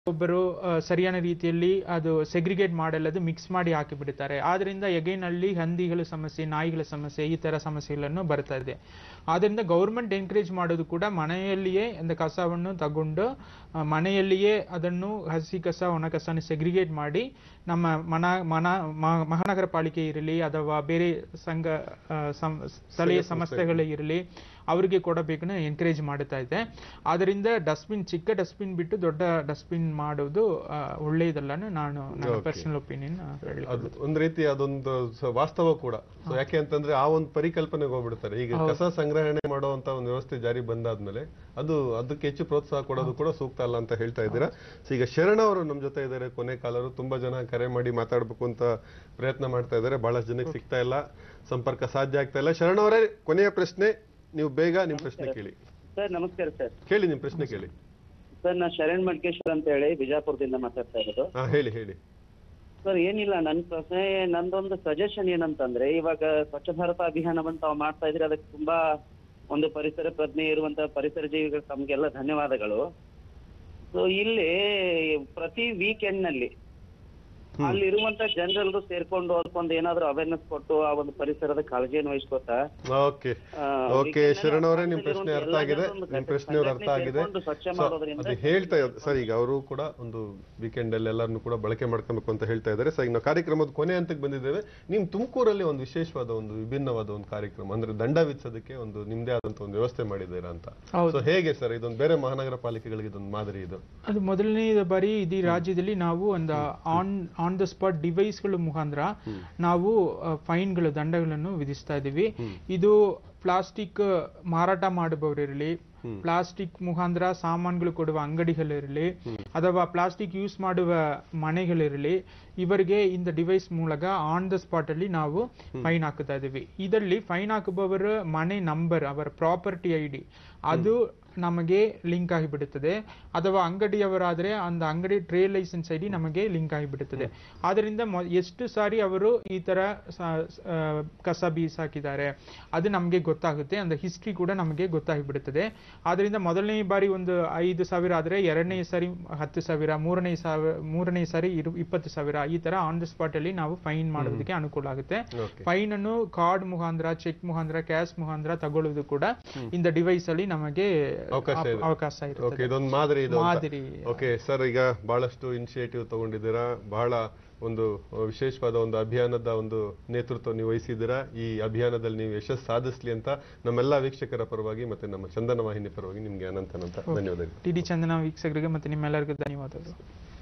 ಒಬ್ಬರು ಆ, ಸರಿಯಾದ ರೀತಿಯಲ್ಲಿ ಅದು ಸೆಗ್ರಿಗೇಟ್ ಮಾಡಲ್ಲದು ಮಿಕ್ಸ್ ಮಾಡಿ ಹಾಕಿ ಬಿಡ್ತಾರೆ ಆದ್ರಿಂದ ಎಗೈನ್ ಅಲ್ಲಿ ಹಂದಿಗಳ ಸಮಸ್ಯೆ ನಾಯಿಗಳ ಸಮಸ್ಯೆ ಈ ತರ ಸಮಸ್ಯೆಗಳನ್ನು ಬರ್ತಾ ಇದೆ ಆದ್ರಿಂದ ಗೌರ್ಮೆಂಟ್ ಎನ್ಕರೇಜ್ ಮಾಡೋದು ಕೂಡ ಮನೆಯಲ್ಲಿಯೇ ಒಂದು ಕಸವನ್ನು ತಗೊಂಡು ಆ, ಮನೆಯಲ್ಲಿಯೇ ಅದನ್ನು ಹಸಿ ಕಸ ಒಣ ಕಸನ ಸೆಗ್ರಿಗೇಟ್ ಮಾಡಿ ನಮ್ಮ ಮನ ಮನ ಮ- ಮಹಾನಗರ ಪಾಲಿಕೆ ಇರಲಿ ಅಥವಾ ಬೇರೆ ಸಂಘ ಆ, ಸಂ- ಸ್ಥಳೀಯ ಸಂಸ್ಥೆಗಳು ಇರಲಿ ಅವರಿಗೆ ಕೊಡಬೇಕನ್ನ ಎನ್ಕರೇಜ್ ಮಾಡ್ತಾ ಇದೆ ಆದ್ರಿಂದ ಡಸ್ಟ್ಬಿನ್ ಚಿಕ್ಕ ಡಸ್ಟ್ಬಿನ್ ಬಿಟ್ಟು ದೊಡ್ಡ ಡಸ್ಟ್ಬಿನ್ ಮಾಡೋದು ಆ, ಒಳ್ಳೆಯದಲ್ಲ ನಾನು ನನ್ನ Okay. ಪರ್ಸನಲ್ ಒಪಿನಿಯನ್ ಅದು ಒಂದ್ ರೀತಿ ಅದೊಂದು ಸ- ವಾಸ್ತವ ಕೂಡ ಸೊ ಯಾಕೆ ಅಂತಂದ್ರೆ ಆ ಒಂದು ಪರಿಕಲ್ಪನೆಗೆ ಹೋಗ್ಬಿಡ್ತಾರೆ ಈಗ ಹೌದು. ಕಸ ಸಂಗ್ರಹಣೆ ಮಾಡುವಂತ ಒಂದು ವ್ಯವಸ್ಥೆ ಜಾರಿ ಬಂದಾದ್ಮೇಲೆ ಅದು ಅದಕ್ಕೆ ಹೆಚ್ಚು ಪ್ರೋತ್ಸಾಹ ಕೊಡೋದು ಕೂಡ ಸೂಕ್ತ ಅಲ್ಲ ಅಂತ ಹೇಳ್ತಾ ಇದ್ದೀರಾ ಸೊ ಈಗ ಶರಣ ಅವರು ನಮ್ ಜೊತೆ ಇದ್ದಾರೆ ಕೊನೆ ಕಾಲರು ತುಂಬಾ ಜನ ಕರೆ ಮಾಡಿ ಮಾತಾಡ್ಬೇಕು ಅಂತ ಪ್ರಯತ್ನ ಮಾಡ್ತಾ ಇದ್ದಾರೆ ಬಹಳಷ್ಟು ಜನಕ್ಕೆ ಸಿಗ್ತಾ ಇಲ್ಲ ಸಂಪರ್ಕ ಸಾಧ್ಯ ಆಗ್ತಾ ಇಲ್ಲ ಶರಣ ಅವರೇ ಕೊನೆಯ ಪ್ರಶ್ನೆ ನೀವು ಬೇಗ ನಿಮ್ ಪ್ರಶ್ನೆ ಕೇಳಿ ಸರ್ ನಮಸ್ಕಾರ ಸರ್ ಕೇಳಿ ನಿಮ್ ಪ್ರಶ್ನೆ ಕೇಳಿ ಸರ್ ನಾ ಶರಣ್ ಮಡ್ಕೇಶ್ವರ್ ಅಂತ ಹೇಳಿ ಬಿಜಾಪುರದಿಂದ ಮಾತಾಡ್ತಾ ಇರೋದು ಹಾ ಹೇಳಿ ಹೇಳಿ ಸರ್ ಏನಿಲ್ಲ ನನ್ನ ಪ್ರಶ್ನೆ ನಂದೊಂದು ಸಜೆಷನ್ ಏನಂತಂದ್ರೆ ಇವಾಗ ಸ್ವಚ್ಛ ಭಾರತ ಅಭಿಯಾನವನ್ನು ತಾವು ಮಾಡ್ತಾ ಇದ್ರೆ ಅದಕ್ಕೆ ತುಂಬಾ ಒಂದು ಪರಿಸರ ಪ್ರಜ್ಞೆ ಇರುವಂತ ಪರಿಸರ ಜೀವಿಗಳು ತಮ್ಗೆಲ್ಲ ಧನ್ಯವಾದಗಳು ಸೊ ಇಲ್ಲಿ ಪ್ರತಿ ವೀಕೆಂಡ್ ನಲ್ಲಿ ಅಲ್ಲಿರುವಂತ ಜನರೆಲ್ಲರೂ ಸೇರ್ಕೊಂಡು ಅದಕ್ಕೊಂದು ಏನಾದ್ರು ಅವೇರ್ನೆಸ್ ಕೊಟ್ಟು ಆ ಒಂದು ಪರಿಸರದ ಕಾಳಜಿಯನ್ನು ವಹಿಸ್ಕೊತಾ ಓಕೆ ಆ, ಓಕೆ weekend ಶರಣ್ ಅವರೇ ನಲ್ಲಿ ನಿಮ್ ಪ್ರಶ್ನೆ ಅರ್ಥ ಎಲ್ಲ ಆಗಿದೆ ಜನರು ಒಂದು ನಿಮ್ ಪ್ರಶ್ನೆ ಅವ್ರ ಅರ್ಥ ಸಂಘಟನೆ ಆಗಿದೆ ಸೇರ್ಕೊಂಡು ಸ್ವಚ್ಛ So, ಮಾಡೋದ್ರಿಂದ ಅದು ಹೇಳ್ತಾ ಇದ್ದಾರೆ ಸರ್ ಈಗ ಅವರು ಕೂಡ ಒಂದು ವೀಕೆಂಡ್ ಅಲ್ಲಿ ಎಲ್ಲರನ್ನು ಕೂಡ ಬಳಕೆ ಮಾಡ್ಕೊಬೇಕು ಅಂತ ಹೇಳ್ತಾ ಇದ್ದಾರೆ ಸರ್ ಈಗ ನಾವು ಕಾರ್ಯಕ್ರಮದ ಕೊನೆ ಹಂತಕ್ಕೆ ಬಂದಿದ್ದೇವೆ ನಿಮ್ ತುಮಕೂರಲ್ಲಿ ಒಂದು ವಿಶೇಷವಾದ ಒಂದು ವಿಭಿನ್ನವಾದ ಒಂದು ಕಾರ್ಯಕ್ರಮ ಅಂದ್ರೆ ದಂಡ ವಿಧಿಸೋದಕ್ಕೆ ಒಂದು ನಿಮ್ದೇ ಆದಂತ ಒಂದು ವ್ಯವಸ್ಥೆ ಮಾಡಿದ್ದೀರಾ ಅಂತ ಹೌದು. ಸೊ ಹೇಗೆ ಸರ್ ಇದೊಂದು ಬೇರೆ ಮಹಾನಗರ ಪಾಲಿಕೆಗಳಿಗೆ ಇದೊಂದು ಮಾದರಿ ಇದು ಅದು ಮೊದಲನೇ ಬಾರಿ ಇಡೀ ರಾಜ್ಯದಲ್ಲಿ ನಾವು ಒಂದು ಆನ್ ಆನ್ ದ ಸ್ಪಾಟ್ ಡಿವೈಸ್ಗಳ ಮುಖಾಂತರ ನಾವು ಫೈನ್ಗಳು ದಂಡಗಳನ್ನು ವಿಧಿಸ್ತಾ ಇದ್ದೀವಿ ಇದು ಪ್ಲಾಸ್ಟಿಕ್ ಮಾರಾಟ ಮಾಡುವವರಿರಲಿ ಪ್ಲಾಸ್ಟಿಕ್ ಮುಖಾಂತರ ಸಾಮಾನುಗಳು ಕೊಡುವ ಅಂಗಡಿಗಳಿರಲಿ ಅಥವಾ ಪ್ಲಾಸ್ಟಿಕ್ ಯೂಸ್ ಮಾಡುವ ಮನೆಗಳಿರಲಿ ಇವರಿಗೆ ಇಂದ ಡಿವೈಸ್ ಮೂಲಕ ಆನ್ ದ ಸ್ಪಾಟ್ ಅಲ್ಲಿ ನಾವು ಫೈನ್ ಹಾಕುತ್ತಾ ಇದ್ದೀವಿ ಇದರಲ್ಲಿ ಫೈನ್ ಹಾಕುವವರ ಮನೆ ನಂಬರ್ ಅವರ ಪ್ರಾಪರ್ಟಿ ಐ ಡಿ ಅದು ನಮಗೆ ಲಿಂಕ್ ಆಗಿಬಿಡುತ್ತದೆ ಅಥವಾ ಅಂಗಡಿಯವರಾದ್ರೆ அந்த ಅಂಗಡಿ ಟ್ರೇ ಲೈಸೆನ್ಸ್ ಐ ಡಿ ನಮಗೆ ಲಿಂಕ್ ಆಗಿಬಿಡುತ್ತದೆ ಆದ್ರಿಂದ ಮೊ- ಎಷ್ಟು ಸಾರಿ ಅವರು ಈ ತರ ಸ- ಸ- ಆ, ಕಸ ಬೀಸಾಕಿದ್ದಾರೆ ಅದು ನಮಗೆ ಗೊತ್ತಾಗುತ್ತೆ ಅಂದ್ರೆ ಹಿಸ್ಟ್ರಿ ಕೂಡ ನಮಗೆ ಗೊತ್ತಾಗಿಬಿಡುತ್ತದೆ ಆದ್ರಿಂದ ಮೊದಲನೇ ಬಾರಿ ಒಂದು ಐದು ಸಾವಿರ ಆದ್ರೆ ಎರಡನೇ ಸಾರಿ ಹತ್ತು ಸಾವಿರ ಮೂರನೇ ಸಾವಿರ ಮೂರನೇ ಸಾರಿ ಇರು ಇಪ್ಪತ್ತು ಸಾವಿರ ಈ ತರ ಆನ್ ದ ಸ್ಪಾಟ್ ಅಲ್ಲಿ ನಾವು ಫೈನ್ ಮಾಡೋದಕ್ಕೆ ಅನುಕೂಲ ಆಗುತ್ತೆ Okay. ಫೈನ್ ಅನ್ನು ಕಾರ್ಡ್ ಮುಖಾಂತರ ಚೆಕ್ ಮುಖಾಂತರ ಕ್ಯಾಶ್ ಮುಖಾಂತರ ತಗೊಳ್ಳೋದು ಕೂಡ ಇಂದ ಡಿವೈಸ್ ಅಲ್ಲಿ ನಮಗೆ ಅವಕಾಶ ಅಪ್- ಇದೆ ಅವಕಾಶ ಓಕೆ ಇರುತ್ತೆ ಇದೊಂದು ಮಾದರಿ ಇದು ಮಾದರಿ ಓಕೆ ಸರ್ ಈಗ ಬಹಳಷ್ಟು ಇನಿಷಿಯೇಟಿವ್ ತಗೊಂಡಿದ್ದೀರಾ ಬಹಳ ಒಂದು ವಿಶೇಷವಾದ ಒಂದು ಅಭಿಯಾನದ ಒಂದು ನೇತೃತ್ವ ನೀವು ವಹಿಸಿದ್ದೀರಾ ಈ ಅಭಿಯಾನದಲ್ಲಿ ನೀವು ಯಶಸ್ಸು ಸಾಧಿಸ್ಲಿ ಅಂತ ನಮ್ಮೆಲ್ಲ ವೀಕ್ಷಕರ ಪರವಾಗಿ ಮತ್ತೆ ನಮ್ಮ ಚಂದನ ವಾಹಿನಿ ಪರವಾಗಿ ನಿಮ್ಗೆ ಅನಂತ ಅನಂತ ಧನ್ಯವಾದಗಳು ಟಿ ಡಿ ಚಂದನ ವೀಕ್ಷಕರಿಗೆ ಮತ್ತೆ ನಿಮ್ಮೆಲ್ಲರಿಗೂ ಧನ್ಯವಾದಗಳು